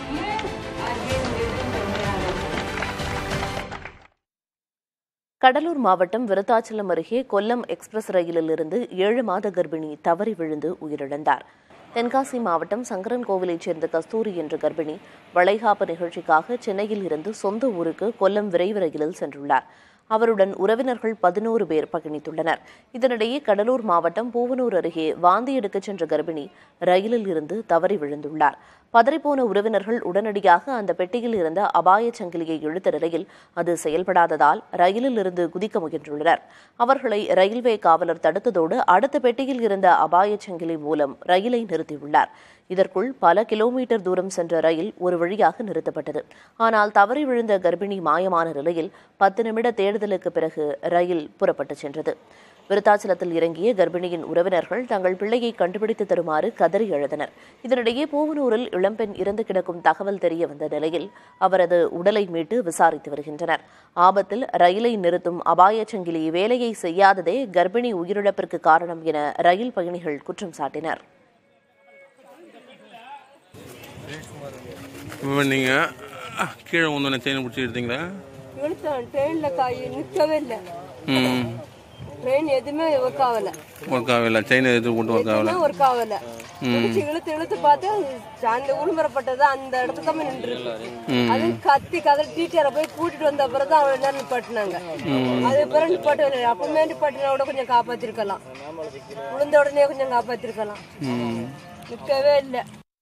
S1: கடலூர் மாவட்டம் விருத்தாச்சலம் அருகே கொல்லம் எக்ஸ்பிரஸ் ரயிலில் இருந்து ஏழு மாத கர்ப்பிணி தவறி விழுந்து உயிரிழந்தார் தென்காசி மாவட்டம் சங்கரன் கோவிலைச் சேர்ந்த கஸ்தூரி என்ற கர்ப்பிணி வளைகாப்பு நிகழ்ச்சிக்காக சென்னையில் இருந்து சொந்த ஊருக்கு கொல்லம் விரைவு ரயிலில் சென்றுள்ளார் அவருடன் உறவினர்கள் பதினோரு பேர் பயணித்துள்ளனர் இதனிடையே கடலூர் மாவட்டம் பூவனூர் அருகே வாந்தி எடுக்கச் சென்ற கர்ப்பிணி ரயிலில் இருந்து தவறி விழுந்துள்ளார் பதறிப்போன உறவினர்கள் உடனடியாக அந்த பெட்டியில் இருந்த அபாயச் சங்கிலியை இழுத்த நிலையில் அது செயல்படாததால் ரயிலில் இருந்து குதிக்க முயன்றுள்ளனர் அவர்களை ரயில்வே காவலர் தடுத்ததோடு அடுத்த பெட்டியில் இருந்த அபாயச் சங்கிலி மூலம் ரயிலை நிறுத்தியுள்ளார் இதற்குள் பல கிலோமீட்டர் தூரம் சென்ற ரயில் ஒரு வழியாக நிறுத்தப்பட்டது ஆனால் தவறி விழுந்த கர்ப்பிணி மாயமான நிலையில் பத்து நிமிட தேடுதலுக்கு பிறகு ரயில் புறப்பட்டுச் சென்றது விருத்தாச்சலத்தில் இறங்கிய கர்ப்பிணியின் உறவினர்கள் தங்கள் பிள்ளையை கண்டுபிடித்து தருமாறு கதறி எழுதனர் இதனிடையே பூவனூரில் இளம்பெண் இறந்து கிடக்கும் தகவல் தெரிய வந்த நிலையில் அவரது உடலை மீட்டு விசாரித்து வருகின்றனர் ஆபத்தில் ரயிலை நிறுத்தும் அபாயச் சங்கிலி வேலையை செய்யாததே கர்ப்பிணி உயிரிழப்பிற்கு காரணம் என ரயில் பயணிகள் குற்றம் சாட்டினர்
S11: இப்போ நீங்கள் கீழே வந்தோடனே செயின் பிடிச்சி எடுத்தீங்களா
S3: இழுத்தேன் ட்ரெயின்ல காய் நிற்கவே இல்லை
S11: ம்
S3: ட்ரெயின் எதுவுமே ஒர்க் ஆகல
S11: ஒர்க் ஆகல செயின் எதுவும் கொண்டு ஒர்க் ஆகல
S3: எதுவுமே ஒர்க் ஆகல இழுத்து இழுத்து இழுத்து பார்த்து அந்த உருமுறைப்பட்டது அந்த இடத்துக்கு தான் நின்று அது கத்தி கதறி டீச்சரை போய் கூட்டிட்டு வந்த அப்புறம் தான் அவன் என்ன நிப்பாட்டினாங்க அது பிறகு நிப்பாட்டு அப்பவுமே நிப்பாட்டினா கூட கொஞ்சம் காப்பாத்திருக்கலாம் விழுந்த உடனே கொஞ்சம் காப்பாத்திருக்கலாம் நிற்கவே இல்லை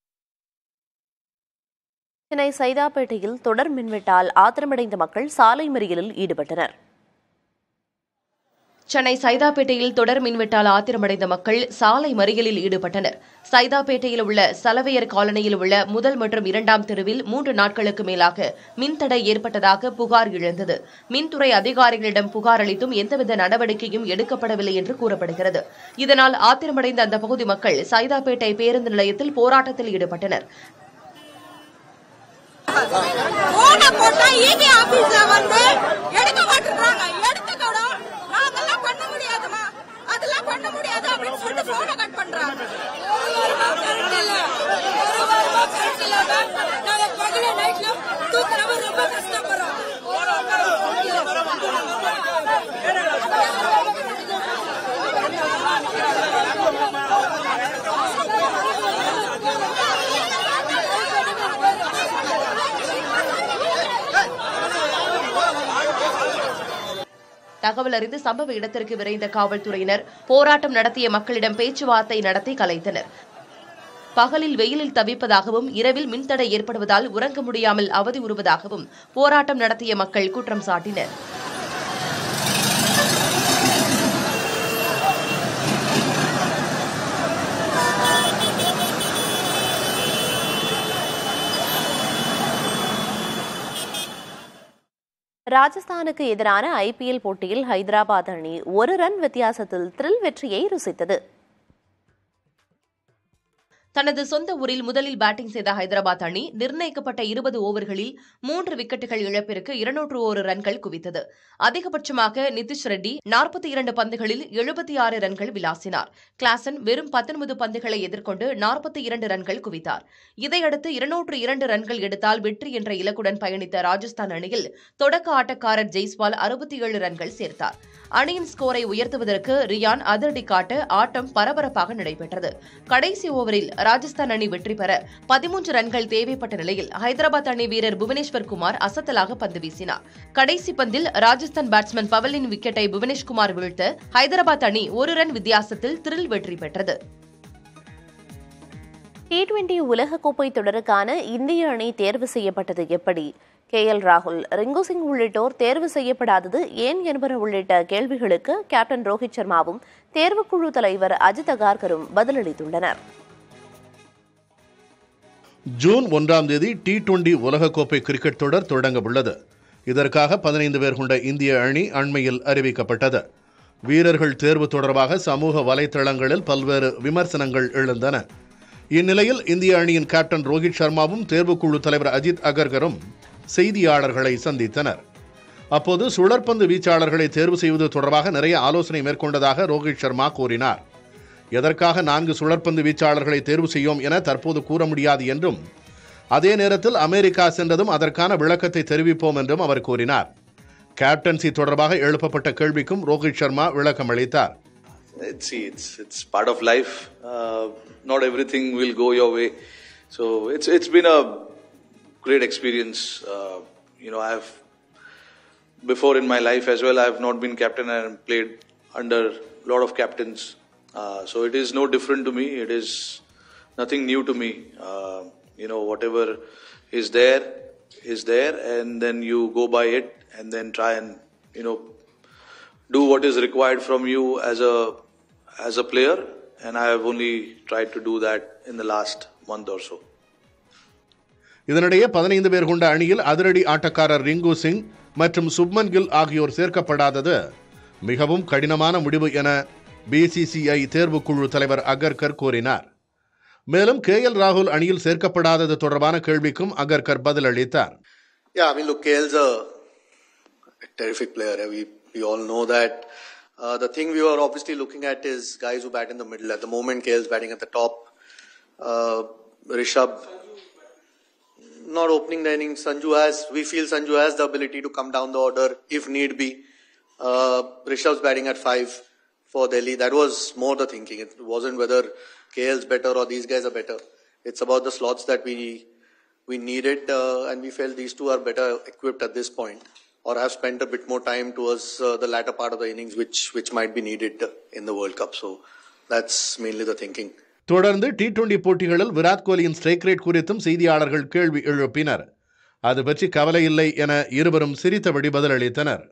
S1: சென்னை சைதாப்பேட்டையில் தொடர் மின்வெட்டால் ஆத்திரமடைந்த மக்கள் சாலை மறியலில் ஈடுபட்டனர்
S10: சென்னை சைதாப்பேட்டையில் தொடர் மின்வெட்டால் ஆத்திரமடைந்த மக்கள் சாலை மறியலில் ஈடுபட்டனர் சைதாப்பேட்டையில் உள்ள சலவையர் காலனியில் உள்ள முதல் மற்றும் இரண்டாம் தெருவில் மூன்று நாட்களுக்கு மேலாக மின்தடை ஏற்பட்டதாக புகார் எழுந்தது மின்துறை அதிகாரிகளிடம் புகார் அளித்தும் எந்தவித நடவடிக்கையும் எடுக்கப்படவில்லை என்று கூறப்படுகிறது இதனால் ஆத்திரமடைந்த அந்த பகுதி மக்கள் சைதாப்பேட்டை பேருந்து நிலையத்தில் போராட்டத்தில் ஈடுபட்டனர்
S3: போன போட்டா இபி ஆபீஸ்ல வந்து எடுக்க மாட்டேங்கிறாங்க எடுத்துக்கோட நாங்கெல்லாம் பண்ண முடியாதுமா அதெல்லாம் பண்ண முடியாது அப்படின்னு சொல்லிட்டு போனை கட் பண்றாங்க ஒரு வாரமா கரண்ட் இல்ல ஒரு வாரமா கரண்ட் இல்லாம நாங்க பகல நைட்ல தூக்குறவங்க ரொம்ப கஷ்டப்படுறோம்
S10: தகவல் அறிந்து சம்பவ இடத்திற்கு விரைந்த காவல்துறையினர் போராட்டம் நடத்திய மக்களிடம் பேச்சுவார்த்தை நடத்தி கலைத்தனர் பகலில் வெயிலில் தவிப்பதாகவும் இரவில் மின்தடை ஏற்படுவதால் உறங்க முடியாமல் அவதி உறுவதாகவும் போராட்டம் நடத்திய மக்கள் குற்றம் சாட்டினர்
S1: ராஜஸ்தானுக்கு எதிரான ஐபிஎல் போட்டியில் ஹைதராபாத் அணி ஒரு ரன் வித்தியாசத்தில் த்ரில் வெற்றியை ருசித்தது
S10: தனது சொந்த ஊரில் முதலில் பேட்டிங் செய்த ஹைதராபாத் அணி நிர்ணயிக்கப்பட்ட இருபது ஓவர்களில் மூன்று விக்கெட்டுகள் இழப்பிற்கு இருநூற்று ஒரு ரன்கள் குவித்தது அதிகபட்சமாக நிதிஷ் ரெட்டி நாற்பத்தி இரண்டு பந்துகளில் எழுபத்தி ஆறு ரன்கள் விளாசினார் கிளாசன் வெறும் பத்தொன்பது பந்துகளை எதிர்கொண்டு நாற்பத்தி இரண்டு ரன்கள் குவித்தார் இதையடுத்து இருநூற்று இரண்டு ரன்கள் எடுத்தால் வெற்றி என்ற இலக்குடன் பயணித்த ராஜஸ்தான் அணியில் தொடக்க ஆட்டக்காரர் ஜெய்ஸ்வால் அறுபத்தி ஏழு ரன்கள் சேர்த்தார் அணியின் ஸ்கோரை உயர்த்துவதற்கு ரியான் அதிரடி காட்ட ஆட்டம் பரபரப்பாக நடைபெற்றது கடைசி ஓவரில் ராஜஸ்தான் அணி வெற்றி பெற பதிமூன்று ரன்கள் தேவைப்பட்ட நிலையில் ஹைதராபாத் அணி வீரர் புவனேஸ்வர் குமார் அசத்தலாக பந்து வீசினார் கடைசி பந்தில் ராஜஸ்தான் பேட்ஸ்மேன் பவலின் விக்கெட்டை புவனேஷ்குமார் வீழ்த்த ஹைதராபாத் அணி ஒரு ரன் வித்தியாசத்தில் த்ரில் வெற்றி பெற்றது
S1: டி டுவெண்டி உலகக்கோப்பை தொடருக்கான இந்திய அணி தேர்வு செய்யப்பட்டது எப்படி கே எல் ராகுல் ரிங்கு சிங் உள்ளிட்டோர் தேர்வு செய்யப்படாதது ஏன் என்பன உள்ளிட்ட கேள்விகளுக்கு கேப்டன் ரோஹித் சர்மாவும் தேர்வுக்குழு தலைவர் அஜித் அகார்கரும் பதிலளித்துள்ளனர்
S9: ஜூன் ஒன்றாம் தேதி டி டுவெண்டி உலகக்கோப்பை கிரிக்கெட் தொடர் தொடங்க உள்ளது இதற்காக பதினைந்து பேர் கொண்ட இந்திய அணி அண்மையில் அறிவிக்கப்பட்டது வீரர்கள் தேர்வு தொடர்பாக சமூக வலைதளங்களில் பல்வேறு விமர்சனங்கள் எழுந்தன இந்நிலையில் இந்திய அணியின் கேப்டன் ரோஹித் சர்மாவும் தேர்வுக்குழு தலைவர் அஜித் அகர்கரும் செய்தியாளர்களை சந்தித்தனர் அப்போது சுழற்பந்து வீச்சாளர்களை தேர்வு செய்வது தொடர்பாக நிறைய ஆலோசனை மேற்கொண்டதாக ரோஹித் சர்மா கூறினார் எதற்காக நான்கு சுழற்பந்து வீச்சாளர்களை தேர்வு செய்யோம் என தற்போது கூற முடியாது என்றும் அதே நேரத்தில் அமெரிக்கா சென்றதும் அதற்கான விளக்கத்தை தெரிவிப்போம் என்றும் அவர் கூறினார் கேப்டன்சி தொடர்பாக எழுப்பப்பட்ட கேள்விக்கும் ரோஹித் சர்மா விளக்கம் அளித்தார்
S12: It's, see, it's it's part of life. Uh, not everything will go your way. So it's it's been a great experience. Uh, you know, I've before in my life as well. I've not been captain and played under a lot of captains. Uh, so it is no different to me. It is nothing new to me. Uh, you know, whatever is there is there, and then you go by it, and then try and you know do what is required from you as a as a player and i have only tried to do that in the last month or so
S9: இதனிடையே பதினைந்து பேர் கொண்ட அணியில் அதிரடி ஆட்டக்காரர் ரிங்கு சிங் மற்றும் சுப்மன் கில் ஆகியோர் சேர்க்கப்படாதது மிகவும் கடினமான முடிவு என பிசிசிஐ தேர்வுக்குழு தலைவர் அகர்கர் கூறினார் மேலும் கே எல் ராகுல் அணியில் சேர்க்கப்படாதது தொடர்பான கேள்விக்கும் அகர்கர் பதிலளித்தார்
S13: Yeah, I mean, look, KL's a terrific player. We we all know that. Uh, the thing we were obviously looking at is guys who bat in the middle. At the moment, KL's batting at the top. Uh, Rishabh not opening the innings. Sanju has, we feel Sanju has the ability to come down the order if need be. Uh, Rishabh's batting at five for Delhi. That was more the thinking. It wasn't whether KL's better or these guys are better. It's about the slots that we we needed, uh, and we felt these two are better equipped at this point, or have spent a bit more time towards uh, the latter part of the innings, which which might be needed in the World Cup. So that's mainly the thinking.
S9: தொடர்ந்து டி டுவெண்டி போட்டிகளில் விராட் கோலியின் ஸ்ட்ரைக் ரேட் குறித்தும் செய்தியாளர்கள் கேள்வி எழுப்பினர் அது பற்றி கவலை இல்லை என இருவரும் சிரித்தபடி பதிலளித்தனர்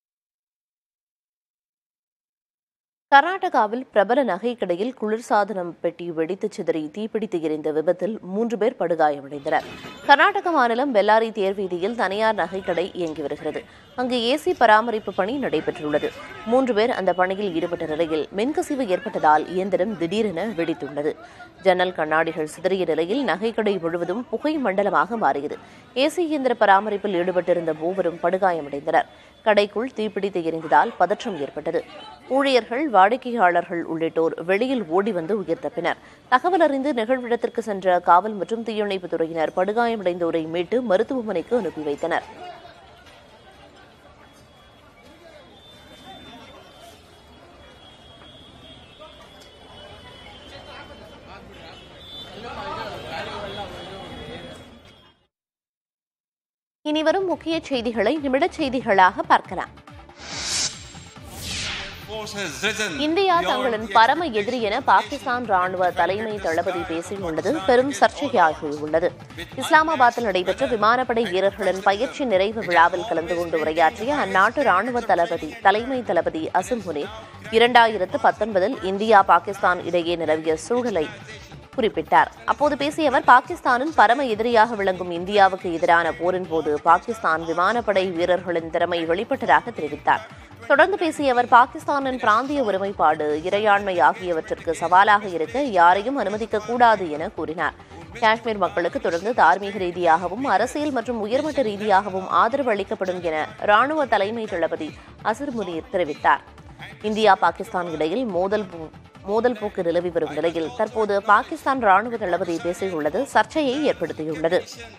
S1: கர்நாடகாவில் பிரபல நகைக்கடையில் குளிர்சாதனம் பெட்டி வெடித்து சிதறி தீப்பிடித்து எரிந்த விபத்தில் மூன்று பேர் படுகாயமடைந்தனர் கர்நாடக மாநிலம் பெல்லாரி தேர்வீதியில் தனியார் நகைக்கடை இயங்கி வருகிறது அங்கு ஏசி பராமரிப்பு பணி நடைபெற்றுள்ளது மூன்று பேர் அந்த பணியில் ஈடுபட்ட நிலையில் மின்கசிவு ஏற்பட்டதால் இயந்திரம் திடீரென வெடித்துள்ளது ஜன்னல் கண்ணாடிகள் சிதறிய நிலையில் நகைக்கடை முழுவதும் புகை மண்டலமாக மாறியது ஏசி இயந்திர பராமரிப்பில் ஈடுபட்டிருந்த மூவரும் படுகாயமடைந்தனர் கடைக்குள் தீப்பிடித்து எரிந்ததால் பதற்றம் ஏற்பட்டது ஊழியர்கள் வாடிக்கையாளர்கள் உள்ளிட்டோர் வெளியில் ஓடி வந்து உயிர் தப்பினர் தகவல் அறிந்து நிகழ்விடத்திற்கு சென்ற காவல் மற்றும் தீயணைப்புத் துறையினர் படுகாயமடைந்தோரை மீட்டு மருத்துவமனைக்கு அனுப்பி வைத்தனர் இனிவரும் முக்கிய செய்திகளை நிமிடச் செய்திகளாக பார்க்கலாம் இந்தியா தங்களின் பரம எதிரி என பாகிஸ்தான் ராணுவ தலைமை தளபதி பேசியுள்ளது பெரும் சர்ச்சையாகியுள்ளது இஸ்லாமாபாத்தில் நடைபெற்ற விமானப்படை வீரர்களின் பயிற்சி நிறைவு விழாவில் கலந்து கொண்டு உரையாற்றிய அந்நாட்டு ராணுவ தளபதி தலைமை தளபதி அசிம் முனீர் இரண்டாயிரத்து பத்தொன்பதில் இந்தியா பாகிஸ்தான் இடையே நிலவிய சூழலை குறிப்பிட்டார் அப்போது பேசிய அவர் பாகிஸ்தானின் பரம எதிரியாக விளங்கும் இந்தியாவுக்கு எதிரான போரின் போது பாகிஸ்தான் விமானப்படை வீரர்களின் திறமை வெளிப்பட்டதாக தெரிவித்தார் தொடர்ந்து பேசிய அவர் பாகிஸ்தானின் பிராந்திய ஒருமைப்பாடு இறையாண்மை ஆகியவற்றிற்கு சவாலாக இருக்க யாரையும் அனுமதிக்க கூடாது என கூறினார் காஷ்மீர் மக்களுக்கு தொடர்ந்து தார்மீக ரீதியாகவும் அரசியல் மற்றும் உயர்மட்ட ரீதியாகவும் ஆதரவு அளிக்கப்படும் என ராணுவ தலைமை தளபதி அசர் முனீர் தெரிவித்தார் இந்தியா பாகிஸ்தான் இடையில் மோதல் போ- மோதல் போக்கு நிலவி வரும் நிலையில் தற்போது பாகிஸ்தான் ராணுவ தளபதி பேசியுள்ளது சர்ச்சையை ஏற்படுத்தியுள்ளது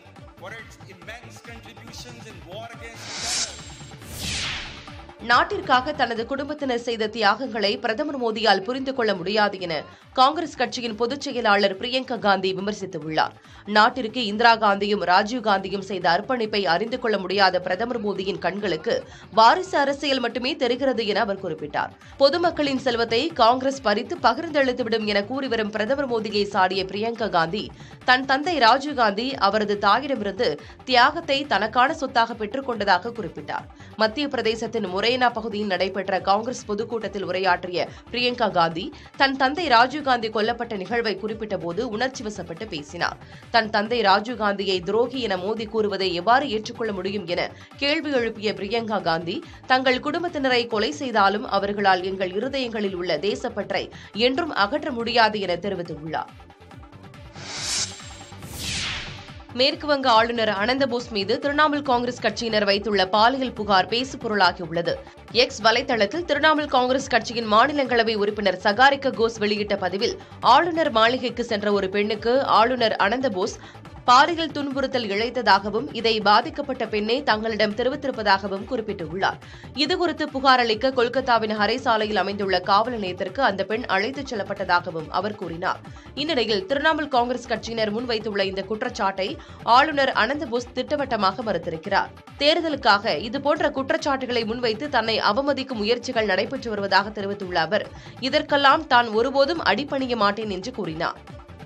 S10: நாட்டிற்காக தனது குடும்பத்தினர் செய்த தியாகங்களை பிரதமர் மோடியால் புரிந்து கொள்ள முடியாது என காங்கிரஸ் கட்சியின் பொதுச் செயலாளர் பிரியங்கா காந்தி விமர்சித்துள்ளார் நாட்டிற்கு இந்திரா காந்தியும் ராஜீவ் காந்தியும் செய்த அர்ப்பணிப்பை அறிந்து கொள்ள முடியாத பிரதமர் மோடியின் கண்களுக்கு வாரிசு அரசியல் மட்டுமே தெரிகிறது என அவர் குறிப்பிட்டார் பொதுமக்களின் செல்வத்தை காங்கிரஸ் பறித்து பகிர்ந்தளித்துவிடும் என கூறி வரும் பிரதமர் மோடியை சாடிய பிரியங்கா காந்தி தன் தந்தை ராஜீவ் காந்தி அவரது தாயிடமிருந்து தியாகத்தை தனக்கான சொத்தாக பெற்றுக் கொண்டதாக குறிப்பிட்டார் மத்திய பிரதேசத்தின் முரேனா பகுதியில் நடைபெற்ற காங்கிரஸ் பொதுக்கூட்டத்தில் உரையாற்றிய பிரியங்கா காந்தி தன் தந்தை ராஜீவ்காந்தி கொல்லப்பட்ட நிகழ்வை குறிப்பிட்ட போது உணர்ச்சி வசப்பட்டு பேசினார் தன் தந்தை ராஜீவ்காந்தியை துரோகி என மோடி கூறுவதை எவ்வாறு ஏற்றுக்கொள்ள முடியும் என கேள்வி எழுப்பிய பிரியங்கா காந்தி தங்கள் குடும்பத்தினரை கொலை செய்தாலும் அவர்களால் எங்கள் இருதயங்களில் உள்ள தேசப்பற்றை என்றும் அகற்ற முடியாது என தெரிவித்துள்ளார் மேற்கு வங்க ஆளுநர் அனந்தபோஸ் மீது திரிணாமுல் காங்கிரஸ் கட்சியினர் வைத்துள்ள பாலியல் புகார் பேசுபொருளாகியுள்ளது எக்ஸ் வலைதளத்தில் திரிணாமுல் காங்கிரஸ் கட்சியின் மாநிலங்களவை உறுப்பினர் சகாரிக்க கோஸ் வெளியிட்ட பதிவில் ஆளுநர் மாளிகைக்கு சென்ற ஒரு பெண்ணுக்கு ஆளுநர் அனந்தபோஸ் பாலியல் துன்புறுத்தல் இழைத்ததாகவும் இதை பாதிக்கப்பட்ட பெண்ணே தங்களிடம் தெரிவித்திருப்பதாகவும் குறிப்பிட்டுள்ளார் இதுகுறித்து புகார் அளிக்க கொல்கத்தாவின் ஹரை சாலையில் அமைந்துள்ள காவல் நிலையத்திற்கு அந்த பெண் அழைத்துச் செல்லப்பட்டதாகவும் அவர் கூறினார் இந்நிலையில் திரிணாமுல் காங்கிரஸ் கட்சியினர் முன்வைத்துள்ள இந்த குற்றச்சாட்டை ஆளுநர் அனந்தபோஸ் திட்டவட்டமாக மறுத்திருக்கிறார் தேர்தலுக்காக இதுபோன்ற குற்றச்சாட்டுகளை முன்வைத்து தன்னை அவமதிக்கும் முயற்சிகள் நடைபெற்று வருவதாக தெரிவித்துள்ள அவர் இதற்கெல்லாம் தான் ஒருபோதும் அடிபணிய மாட்டேன் என்று கூறினார்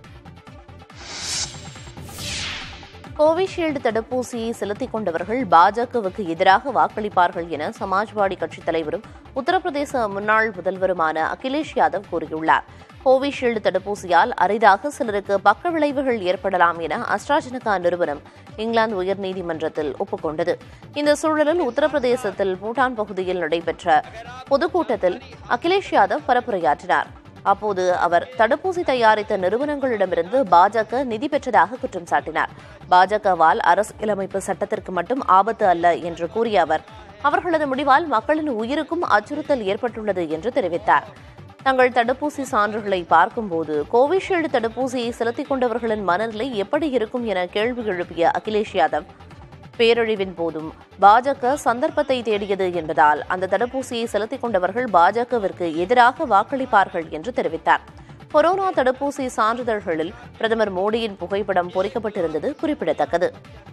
S1: கோவிஷீல்டு தடுப்பூசியை செலுத்திக் கொண்டவர்கள் பாஜகவுக்கு எதிராக வாக்களிப்பார்கள் என சமாஜ்வாடி கட்சித் தலைவரும் உத்தரப்பிரதேச முன்னாள் முதல்வருமான அகிலேஷ் யாதவ் கூறியுள்ளார் கோவிஷீல்டு தடுப்பூசியால் அரிதாக சிலருக்கு பக்க விளைவுகள் ஏற்படலாம் என அஸ்ட்ராஜெனகா நிறுவனம் இங்கிலாந்து உயர்நீதிமன்றத்தில் ஒப்புக்கொண்டது இந்த சூழலில் உத்தரப்பிரதேசத்தில் பூட்டான் பகுதியில் நடைபெற்ற பொதுக்கூட்டத்தில் அகிலேஷ் யாதவ் பரப்புரையாற்றினார் அப்போது அவர் தடுப்பூசி தயாரித்த நிறுவனங்களிடமிருந்து பாஜக நிதி பெற்றதாக குற்றம் சாட்டினார் பாஜகவால் அரசியலமைப்பு சட்டத்திற்கு மட்டும் ஆபத்து அல்ல என்று கூறிய அவர் அவர்களது முடிவால் மக்களின் உயிருக்கும் அச்சுறுத்தல் ஏற்பட்டுள்ளது என்று தெரிவித்தார் தங்கள் தடுப்பூசி சான்றுகளை பார்க்கும்போது கோவிஷீல்டு தடுப்பூசியை செலுத்திக் கொண்டவர்களின் மனநிலை எப்படி இருக்கும் என கேள்வி எழுப்பிய அகிலேஷ் யாதவ் பேரழிவின் போதும் பாஜக சந்தர்ப்பத்தை தேடியது என்பதால் அந்த தடுப்பூசியை செலுத்திக் கொண்டவர்கள் பாஜகவிற்கு எதிராக வாக்களிப்பார்கள் என்று தெரிவித்தார் கொரோனா தடுப்பூசி சான்றிதழ்களில் பிரதமர் மோடியின் புகைப்படம் பொறிக்கப்பட்டிருந்தது குறிப்பிடத்தக்கது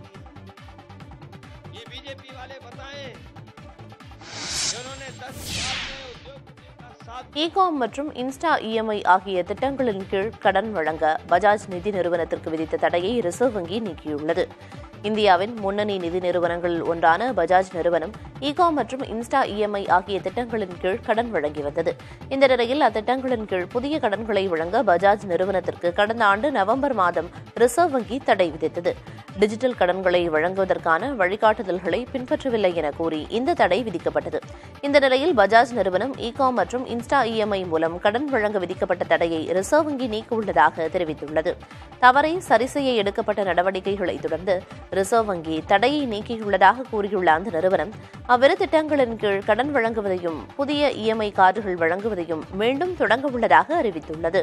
S1: இகாம் மற்றும் இன்ஸ்டா இஎம்ஐ ஆகிய திட்டங்களின் கீழ் கடன் வழங்க பஜாஜ் நிதி நிறுவனத்திற்கு விதித்த தடையை ரிசர்வ் வங்கி நீக்கியுள்ளது இந்தியாவின் முன்னணி நிதி நிறுவனங்களில் ஒன்றான பஜாஜ் நிறுவனம் இகாம் மற்றும் இன்ஸ்டா இஎம்ஐ ஆகிய திட்டங்களின் கீழ் கடன் வழங்கி வந்தது இந்த நிலையில் அத்திட்டங்களின் கீழ் புதிய கடன்களை வழங்க பஜாஜ் நிறுவனத்திற்கு கடந்த ஆண்டு நவம்பர் மாதம் ரிசர்வ் வங்கி தடை விதித்தது டிஜிட்டல் கடன்களை வழங்குவதற்கான வழிகாட்டுதல்களை பின்பற்றவில்லை என கூறி இந்த தடை விதிக்கப்பட்டது இந்த நிலையில் பஜாஜ் நிறுவனம் இகாம் மற்றும் இன்ஸ்டா இஎம்ஐ மூலம் கடன் வழங்க விதிக்கப்பட்ட தடையை ரிசர்வ் வங்கி நீக்கியுள்ளதாக தெரிவித்துள்ளது தவறை சரிசெய்ய எடுக்கப்பட்ட நடவடிக்கைகளை தொடர்ந்து ரிசர்வ் வங்கி தடையை நீக்கியுள்ளதாக கூறியுள்ள அந்த நிறுவனம் அவ்விரு திட்டங்களின் கீழ் கடன் வழங்குவதையும் புதிய இஎம்ஐ கார்டுகள் வழங்குவதையும் மீண்டும் தொடங்க உள்ளதாக அறிவித்துள்ளது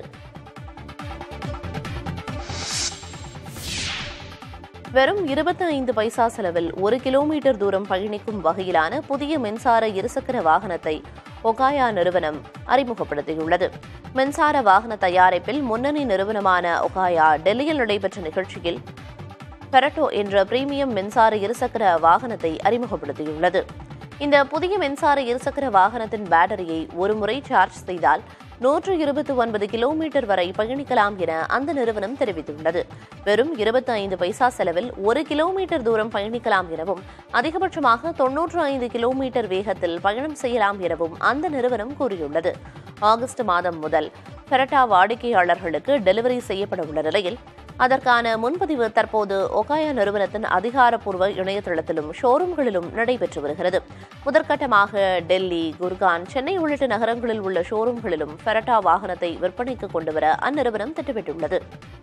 S1: வெறும் இருபத்தி ஐந்து பைசா செலவில் ஒரு கிலோமீட்டர் தூரம் பயணிக்கும் வகையிலான புதிய மின்சார இருசக்கர வாகனத்தை ஒகாயா நிறுவனம் அறிமுகப்படுத்தியுள்ளது மின்சார வாகன தயாரிப்பில் முன்னணி நிறுவனமான ஒகாயா டெல்லியில் நடைபெற்ற நிகழ்ச்சியில் பெரட்டோ என்ற பிரீமியம் மின்சார இருசக்கர வாகனத்தை அறிமுகப்படுத்தியுள்ளது இந்த புதிய மின்சார இருசக்கர வாகனத்தின் பேட்டரியை ஒருமுறை சார்ஜ் செய்தால் நூற்று இருபத்தி ஒன்பது கிலோமீட்டர் வரை பயணிக்கலாம் என அந்த நிறுவனம் தெரிவித்துள்ளது வெறும் இருபத்தி ஐந்து பைசா செலவில் ஒரு கிலோமீட்டர் தூரம் பயணிக்கலாம் எனவும் அதிகபட்சமாக தொன்னூற்று ஐந்து கிலோமீட்டர் வேகத்தில் பயணம் செய்யலாம் எனவும் அந்த நிறுவனம் கூறியுள்ளது ஆகஸ்ட் மாதம் முதல் பெரட்டா வாடிக்கையாளர்களுக்கு டெலிவரி செய்யப்பட உள்ள நிலையில் அதற்கான முன்பதிவு தற்போது ஒகாயா நிறுவனத்தின் அதிகாரப்பூர்வ இணையதளத்திலும் ஷோரூம்களிலும் நடைபெற்று வருகிறது முதற்கட்டமாக டெல்லி குர்கான் சென்னை உள்ளிட்ட நகரங்களில் உள்ள ஷோரூம்களிலும் ஃபெரட்டா வாகனத்தை விற்பனைக்கு கொண்டுவர அந்நிறுவனம் திட்டமிட்டுள்ளது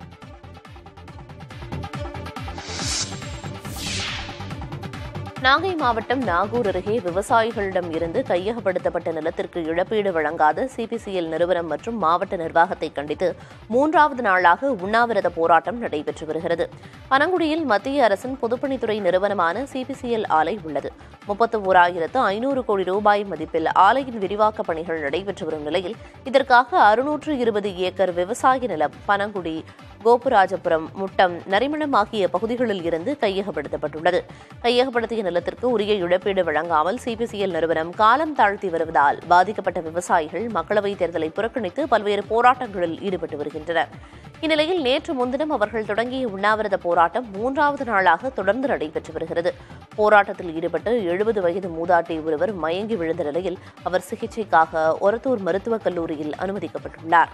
S1: நாகை மாவட்டம் நாகூர் அருகே விவசாயிகளிடம் இருந்து கையகப்படுத்தப்பட்ட நிலத்திற்கு இழப்பீடு வழங்காத சிபிசிஎல் நிறுவனம் மற்றும் மாவட்ட நிர்வாகத்தை கண்டித்து மூன்றாவது நாளாக உண்ணாவிரத போராட்டம் நடைபெற்று வருகிறது பனங்குடியில் மத்திய அரசின் பொதுப்பணித்துறை நிறுவனமான சிபிசிஎல் ஆலை உள்ளது முப்பத்து ஓராயிரத்து ஐநூறு கோடி ரூபாய் மதிப்பில் ஆலையின் விரிவாக்கப் பணிகள் நடைபெற்று வரும் நிலையில் இதற்காக அறுநூற்று இருபது ஏக்கர் விவசாய நிலம் பனங்குடி கோபுராஜபுரம் முட்டம் நரிமணம் ஆகிய பகுதிகளில் இருந்து கையகப்படுத்தப்பட்டுள்ளது கையகப்படுத்திய நிலத்திற்கு உரிய இழப்பீடு வழங்காமல் சிபிசிஎல் நிறுவனம் காலம் தாழ்த்தி வருவதால் பாதிக்கப்பட்ட விவசாயிகள் மக்களவைத் தேர்தலை புறக்கணித்து பல்வேறு போராட்டங்களில் ஈடுபட்டு வருகின்றனர் இந்நிலையில் நேற்று முன்தினம் அவர்கள் தொடங்கிய உண்ணாவிரத போராட்டம் மூன்றாவது நாளாக தொடர்ந்து நடைபெற்று வருகிறது போராட்டத்தில் ஈடுபட்டு எழுபது வயது மூதாட்டி ஒருவர் மயங்கி விழுந்த நிலையில் அவர் சிகிச்சைக்காக ஒரத்தூர் மருத்துவக் கல்லூரியில் அனுமதிக்கப்பட்டுள்ளார்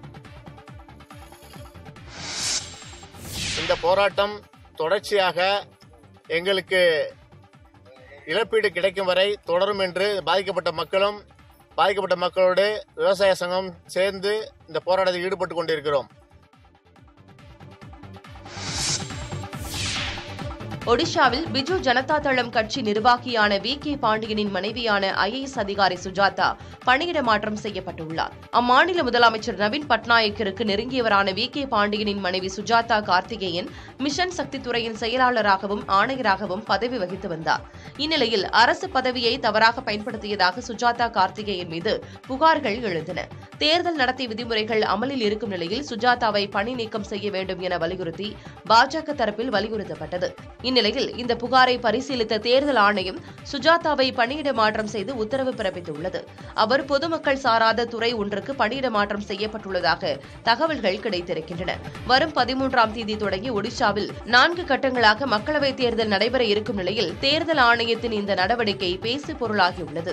S4: இந்த போராட்டம் தொடர்ச்சியாக எங்களுக்கு இழப்பீடு கிடைக்கும் வரை தொடரும் என்று பாதிக்கப்பட்ட மக்களும் பாதிக்கப்பட்ட மக்களோடு விவசாய சங்கம் சேர்ந்து இந்த போராட்டத்தில் ஈடுபட்டு கொண்டிருக்கிறோம்
S10: ஒடிஷாவில் பிஜு ஜனதா தளம் கட்சி நிர்வாகியான வி கே பாண்டியனின் மனைவியான ஐஏஎஸ் அதிகாரி சுஜாதா பணியிட மாற்றம் செய்யப்பட்டுள்ளார் அம்மாநில முதலமைச்சர் நவீன் பட்நாயக்கிற்கு நெருங்கியவரான வி கே பாண்டியனின் மனைவி சுஜாதா கார்த்திகேயன் மிஷன் சக்தி துறையின் செயலாளராகவும் ஆணையராகவும் பதவி வகித்து வந்தார் இந்நிலையில் அரசு பதவியை தவறாக பயன்படுத்தியதாக சுஜாதா கார்த்திகேயன் மீது புகார்கள் எழுந்தன தேர்தல் நடத்தை விதிமுறைகள் அமலில் இருக்கும் நிலையில் சுஜாதாவை பணி நீக்கம் செய்ய வேண்டும் என வலியுறுத்தி பாஜக தரப்பில் வலியுறுத்தப்பட்டது இந்நிலையில் இந்த புகாரை பரிசீலித்த தேர்தல் ஆணையம் சுஜாதாவை பணியிட மாற்றம் செய்து உத்தரவு பிறப்பித்துள்ளது அவர் பொதுமக்கள் சாராத துறை ஒன்றுக்கு பணியிட மாற்றம் செய்யப்பட்டுள்ளதாக தகவல்கள் கிடைத்திருக்கின்றன வரும் பதிமூன்றாம் தேதி தொடங்கி ஒடிஷாவில் நான்கு கட்டங்களாக மக்களவைத் தேர்தல் நடைபெற இருக்கும் நிலையில் தேர்தல் ஆணையத்தின் இந்த நடவடிக்கை பேசு பொருளாகியுள்ளது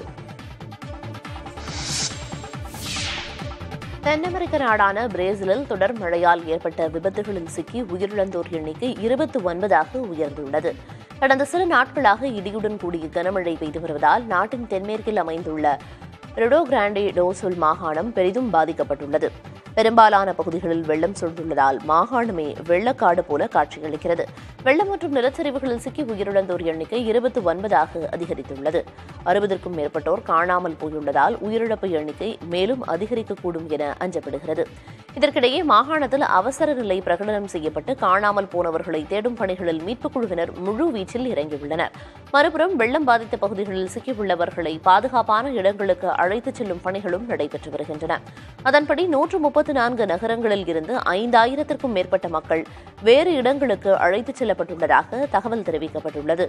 S1: தென் அமெரிக்க நாடான பிரேசிலில் தொடர் மழையால் ஏற்பட்ட விபத்துகளில் சிக்கி உயிரிழந்தோர் எண்ணிக்கை இருபத்தி ஒன்பதாக உயர்ந்துள்ளது கடந்த சில நாட்களாக இடியுடன் கூடிய கனமழை பெய்து வருவதால் நாட்டின் தென்மேற்கில் அமைந்துள்ள ரிடோ கிராண்டே டோசுல் மாகாணம் பெரிதும் பாதிக்கப்பட்டுள்ளது பெரும்பாலான பகுதிகளில் வெள்ளம் சூழ்ந்துள்ளதால் மாகாணமே வெள்ளக்காடு போல காட்சியளிக்கிறது வெள்ளம் மற்றும் நிலச்சரிவுகளில் சிக்கி உயிரிழந்தோர் எண்ணிக்கை இருபத்தி ஒன்பதாக அதிகரித்துள்ளது அறுபதற்கும் மேற்பட்டோர் காணாமல் போயுள்ளதால் உயிரிழப்பு எண்ணிக்கை மேலும் அதிகரிக்கக்கூடும் என அஞ்சப்படுகிறது இதற்கிடையே மாகாணத்தில் அவசர நிலை பிரகடனம் செய்யப்பட்டு காணாமல் போனவர்களை தேடும் பணிகளில் மீட்புக் குழுவினர் முழு வீச்சில் இறங்கியுள்ளனர் மறுபுறம் வெள்ளம் பாதித்த பகுதிகளில் சிக்கியுள்ளவர்களை பாதுகாப்பான இடங்களுக்கு அழைத்துச் செல்லும் பணிகளும் நடைபெற்று வருகின்றன அதன்படி நூற்று முப்பத்தி நான்கு நகரங்களில் இருந்து ஐந்தாயிரத்திற்கும் மேற்பட்ட மக்கள் வேறு இடங்களுக்கு அழைத்துச் செல்லப்பட்டுள்ளதாக தகவல் தெரிவிக்கப்பட்டுள்ளது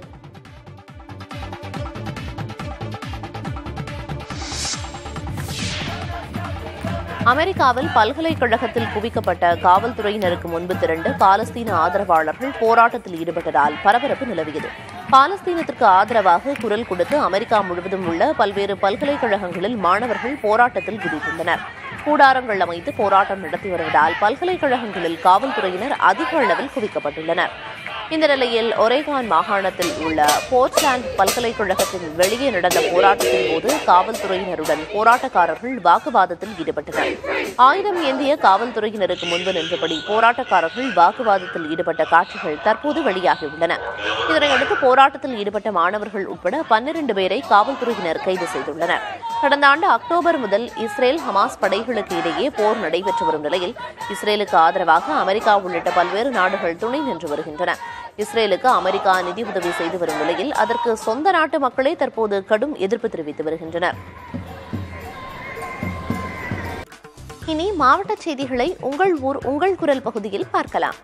S1: அமெரிக்காவில் பல்கலைக்கழகத்தில் குவிக்கப்பட்ட காவல்துறையினருக்கு முன்பு திரண்டு பாலஸ்தீன ஆதரவாளர்கள் போராட்டத்தில் ஈடுபட்டதால் பரபரப்பு நிலவியது பாலஸ்தீனத்திற்கு ஆதரவாக குரல் கொடுத்து அமெரிக்கா முழுவதும் உள்ள பல்வேறு பல்கலைக்கழகங்களில் மாணவர்கள் போராட்டத்தில் குதித்துள்ளனர் கூடாரங்கள் அமைத்து போராட்டம் நடத்தி வருவதால் பல்கலைக்கழகங்களில் காவல்துறையினர் அதிக அளவில் குவிக்கப்பட்டுள்ளனர் இந்த நிலையில் ஒரேகான் மாகாணத்தில் உள்ள போர்ட்லாண்ட் பல்கலைக்கழகத்தின் வெளியே நடந்த போராட்டத்தின் போது காவல்துறையினருடன் போராட்டக்காரர்கள் வாக்குவாதத்தில் ஈடுபட்டனர் ஆயுதம் ஏந்திய காவல்துறையினருக்கு முன்பு நின்றபடி போராட்டக்காரர்கள் வாக்குவாதத்தில் ஈடுபட்ட காட்சிகள் தற்போது வெளியாகியுள்ளன இதனையடுத்து போராட்டத்தில் ஈடுபட்ட மாணவர்கள் உட்பட பன்னிரண்டு பேரை காவல்துறையினர் கைது செய்துள்ளனர் கடந்த ஆண்டு அக்டோபர் முதல் இஸ்ரேல் ஹமாஸ் படைகளுக்கு இடையே போர் நடைபெற்று வரும் நிலையில் இஸ்ரேலுக்கு ஆதரவாக அமெரிக்கா உள்ளிட்ட பல்வேறு நாடுகள் துணை நின்று வருகின்றன இஸ்ரேலுக்கு அமெரிக்கா நிதி உதவி செய்து வரும் நிலையில் அதற்கு சொந்த நாட்டு மக்களே தற்போது கடும் எதிர்ப்பு தெரிவித்து வருகின்றனர் இனி மாவட்ட செய்திகளை உங்கள் ஊர் உங்கள் குரல் பகுதியில் பார்க்கலாம்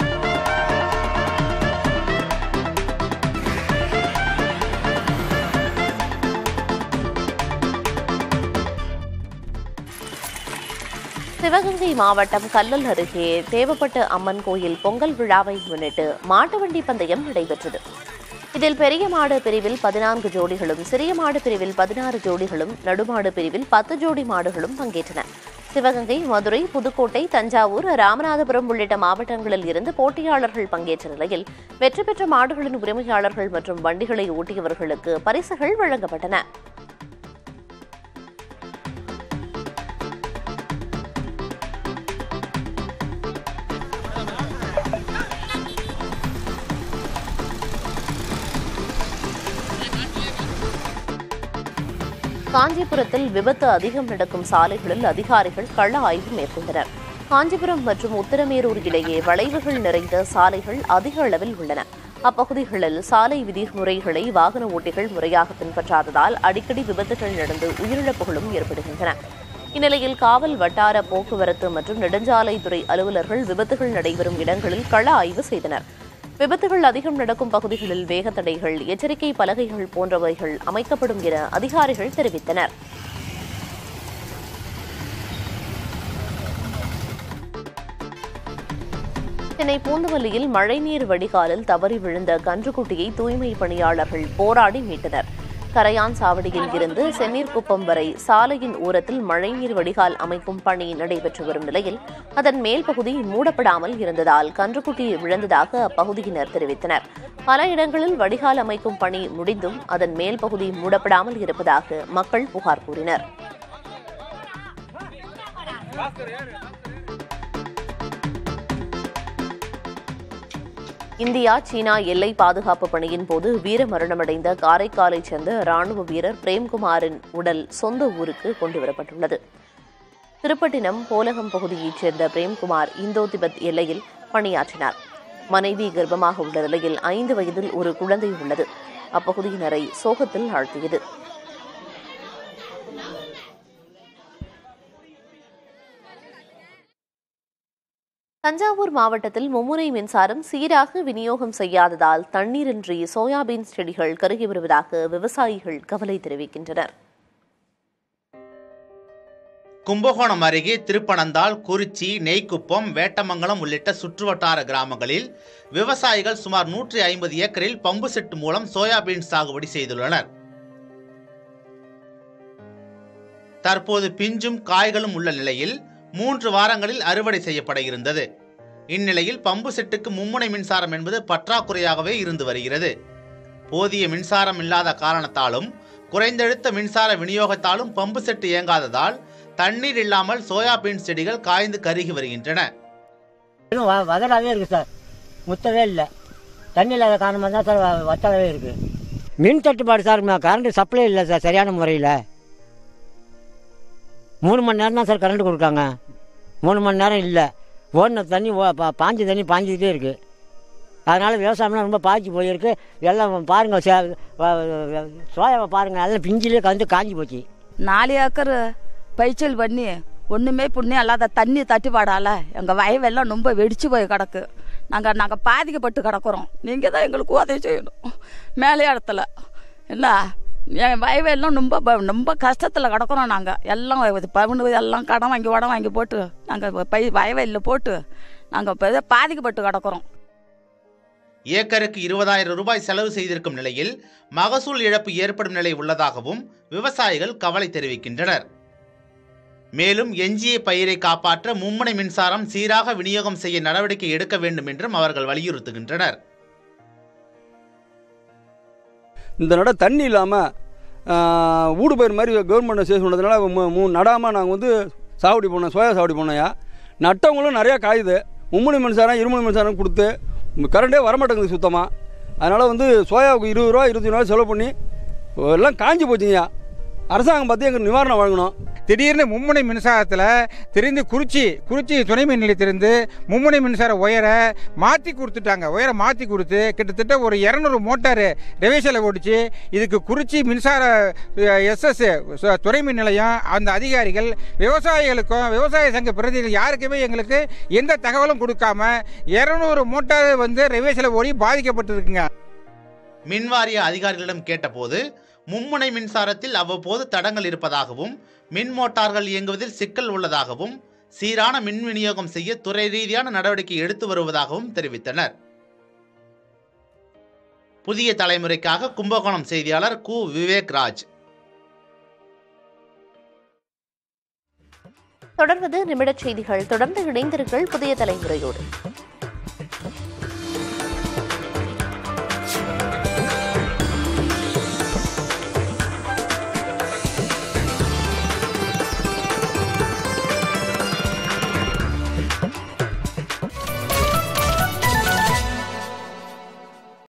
S1: சிவகங்கை மாவட்டம் கல்லல் அருகே தேவப்பட்டு அம்மன் கோயில் பொங்கல் விழாவை முன்னிட்டு மாட்டு வண்டி பந்தயம் நடைபெற்றது இதில் பெரிய மாடு பிரிவில் பதினான்கு ஜோடிகளும் சிறிய மாடு பிரிவில் பதினாறு ஜோடிகளும் நடுமாடு பிரிவில் பத்து ஜோடி மாடுகளும் பங்கேற்றன சிவகங்கை மதுரை புதுக்கோட்டை தஞ்சாவூர் ராமநாதபுரம் உள்ளிட்ட மாவட்டங்களில் இருந்து போட்டியாளர்கள் பங்கேற்ற நிலையில் வெற்றி பெற்ற மாடுகளின் உரிமையாளர்கள் மற்றும் வண்டிகளை ஓட்டியவர்களுக்கு பரிசுகள் வழங்கப்பட்டன காஞ்சிபுரத்தில் விபத்து அதிகம் நடக்கும் சாலைகளில் அதிகாரிகள் கள ஆய்வு மேற்கொண்டனர் காஞ்சிபுரம் மற்றும் உத்தரமேரூர் இடையே வளைவுகள் நிறைந்த சாலைகள் அதிக அளவில் உள்ளன அப்பகுதிகளில் சாலை விதிமுறைகளை வாகன ஓட்டிகள் முறையாக பின்பற்றாததால் அடிக்கடி விபத்துகள் நடந்து உயிரிழப்புகளும் ஏற்படுகின்றன இந்நிலையில் காவல் வட்டார போக்குவரத்து மற்றும் நெடுஞ்சாலைத்துறை அலுவலர்கள் விபத்துகள் நடைபெறும் இடங்களில் கள ஆய்வு செய்தனர் விபத்துகள் அதிகம் நடக்கும் பகுதிகளில் வேகத்தடைகள் எச்சரிக்கை பலகைகள் போன்றவைகள் அமைக்கப்படும் என அதிகாரிகள் தெரிவித்தனர் சென்னை பூந்தமல்லியில் மழைநீர் வடிகாலில் தவறி விழுந்த கன்றுக்குட்டியை தூய்மை பணியாளர்கள் போராடி மீட்டனர் கரையான் சாவடியில் இருந்து சென்னீர்குப்பம் வரை சாலையின் ஓரத்தில் மழைநீர் வடிகால் அமைக்கும் பணி நடைபெற்று வரும் நிலையில் அதன் மேல் பகுதி மூடப்படாமல் இருந்ததால் கன்றுக்குட்டி விழுந்ததாக அப்பகுதியினர் தெரிவித்தனர் பல இடங்களில் வடிகால் அமைக்கும் பணி முடிந்தும் அதன் மேல் பகுதி மூடப்படாமல் இருப்பதாக மக்கள் புகார் கூறினர் இந்தியா சீனா எல்லை பாதுகாப்பு பணியின் போது வீரமரணமடைந்த காரைக்காலைச் சேர்ந்த ராணுவ வீரர் பிரேம்குமாரின் உடல் சொந்த ஊருக்கு கொண்டுவரப்பட்டுள்ளது திருப்பட்டினம் போலகம் பகுதியைச் சேர்ந்த பிரேம்குமார் இந்தோ திபெத் எல்லையில் பணியாற்றினார் மனைவி கர்ப்பமாக உள்ள நிலையில் ஐந்து வயதில் ஒரு குழந்தை உள்ளது அப்பகுதியினரை சோகத்தில் ஆழ்த்தியது தஞ்சாவூர் மாவட்டத்தில் மும்முனை மின்சாரம் சீராக விநியோகம் செய்யாததால் தண்ணீரின்றி சோயாபீன் செடிகள் கருகி வருவதாக விவசாயிகள் கவலை தெரிவிக்கின்றனர்
S14: கும்பகோணம் அருகே திருப்பனந்தாள் குறிச்சி நெய்க்குப்பம் வேட்டமங்கலம் உள்ளிட்ட சுற்றுவட்டார கிராமங்களில் விவசாயிகள் சுமார் நூற்றி ஐம்பது ஏக்கரில் பம்பு செட்டு மூலம் சோயாபீன் சாகுபடி செய்துள்ளனர் தற்போது பிஞ்சும் காய்களும் உள்ள நிலையில் மூன்று வாரங்களில் அறுவடை செய்யப்பட இருந்தது இந்நிலையில் பம்பு செட்டுக்கு மும்முனை மின்சாரம் என்பது பற்றாக்குறையாகவே இருந்து வருகிறது போதிய மின்சாரம் இல்லாத காரணத்தாலும் குறைந்தழுத்த மின்சார விநியோகத்தாலும் பம்பு செட்டு இயங்காததால் தண்ணீர் இல்லாமல் சோயாபீன் செடிகள் காய்ந்து கருகி வருகின்றன
S15: இன்னும் வ- வதடாவே இருக்கு சார் முத்தவே இல்லை தண்ணி இல்லாத காரணமாக தான் சார் வ- வத்தடவே இருக்கு மின் தட்டுப்பாடு சார் ம- கரண்ட் சப்ளை இல்லை சார் சரியான முறையில் மூணு மணி நேரம் தான் சார் கரண்ட் கொடுக்காங்க மூணு மணி நேரம் இல்லை ஓடின தண்ணி ஓ பா பாஞ்சு தண்ணி பாஞ்சிக்கிட்டே இருக்குது அதனால் விவசாயம்லாம் ரொம்ப பாய்ச்சி போயிருக்கு எல்லாம் பாருங்கள் சே வ- வ- சோயாவை பாருங்கள் எல்லாம் பிஞ்சிலே கந்து காஞ்சி போச்சு
S16: நாலு ஏக்கர் பயிற்சியல் பண்ணி ஒன்றுமே புண்ணியம் இல்லாத தண்ணி தட்டுப்பாடால எங்கள் வயவெல்லாம் ரொம்ப வெடிச்சு போய் கிடக்கு நாங்கள் நாங்கள் பாதிக்கப்பட்டு கிடக்குறோம் நீங்கள் தான் எங்களுக்கு உதவி செய்யணும் மேலே இடத்துல என்ன என் வயவெல்லாம் ரொம்ப ப- ரொம்ப கஷ்டத்தில் கிடக்குறோம் நாங்கள் எல்லாம் இது பவுனு எல்லாம் கடன் வாங்கி உடம் வாங்கி போட்டு நாங்கள் பை வயவெளியில் போட்டு நாங்கள் இப்போ பாதிக்கப்பட்டு கிடக்குறோம்
S14: ஏக்கருக்கு இருபதாயிரம் ரூபாய் செலவு செய்திருக்கும் நிலையில் மகசூல் இழப்பு ஏற்படும் நிலை உள்ளதாகவும் விவசாயிகள் கவலை தெரிவிக்கின்றனர் மேலும் எஞ்சிய பயிரை காப்பாற்ற மும்முனை மின்சாரம் சீராக விநியோகம் செய்ய நடவடிக்கை எடுக்க வேண்டும் என்றும் அவர்கள் வலியுறுத்துகின்றனர்
S17: இந்த நட தண்ணி இல்லாமல் ஊடு பயிர் மாதிரி கவர்மெண்ட் சேஸ் பண்ணதுனால மூ- மூ நடாமல் நாங்கள் வந்து சாகுபடி பண்ணோம் சோயா சாகுபடி பண்ணோம்யா நட்டவங்களும் நிறையா காயுது மும்முனை மின்சாரம் இருமுனை மின்சாரம் கொடுத்து கரண்டே வரமாட்டேங்குது சுத்தமாக அதனால் வந்து சோயாவுக்கு இருபது ரூபா இருபத்தி ரூபா செலவு பண்ணி எல்லாம் காஞ்சி போச்சுங்கய்யா அரசாங்கம் பார்த்து எங்களுக்கு நிவாரணம் வழங்கணும்
S18: திடீர்னு மும்முனை மின்சாரத்தில் திரிந்து குறிச்சி குறிச்சி துணை மின் நிலையத்திலிருந்து மும்முனை மின்சார ஒயரை மாற்றி கொடுத்துட்டாங்க ஒயரை மாற்றி கொடுத்து கிட்டத்தட்ட ஒரு இரநூறு மோட்டார் ரெவேஷனில் ஓடிச்சு இதுக்கு குறிச்சி மின்சார எஸ்எஸ் துணை மின் நிலையம் அந்த அதிகாரிகள் விவசாயிகளுக்கும் விவசாய சங்க பிரதிநிதிகள் யாருக்குமே எங்களுக்கு எந்த தகவலும் கொடுக்காம இரநூறு மோட்டார் வந்து ரெவேஷனில் ஓடி பாதிக்கப்பட்டிருக்குங்க
S14: மின்வாரிய அதிகாரிகளிடம் கேட்டபோது மும்முனை மின்சாரத்தில் அவ்வப்போது தடங்கள் இருப்பதாகவும் மின் மோட்டார்கள் இயங்குவதில் சிக்கல் உள்ளதாகவும் சீரான மின் விநியோகம் செய்ய துறை ரீதியான நடவடிக்கை எடுத்து வருவதாகவும் தெரிவித்தனர் புதிய தலைமுறைக்காக கும்பகோணம் செய்தியாளர் கு விவேக் ராஜ்
S1: தொடர்வது நிமிடச் செய்திகள் தொடர்ந்து இணைந்திருங்கள் புதிய தலைமுறையோடு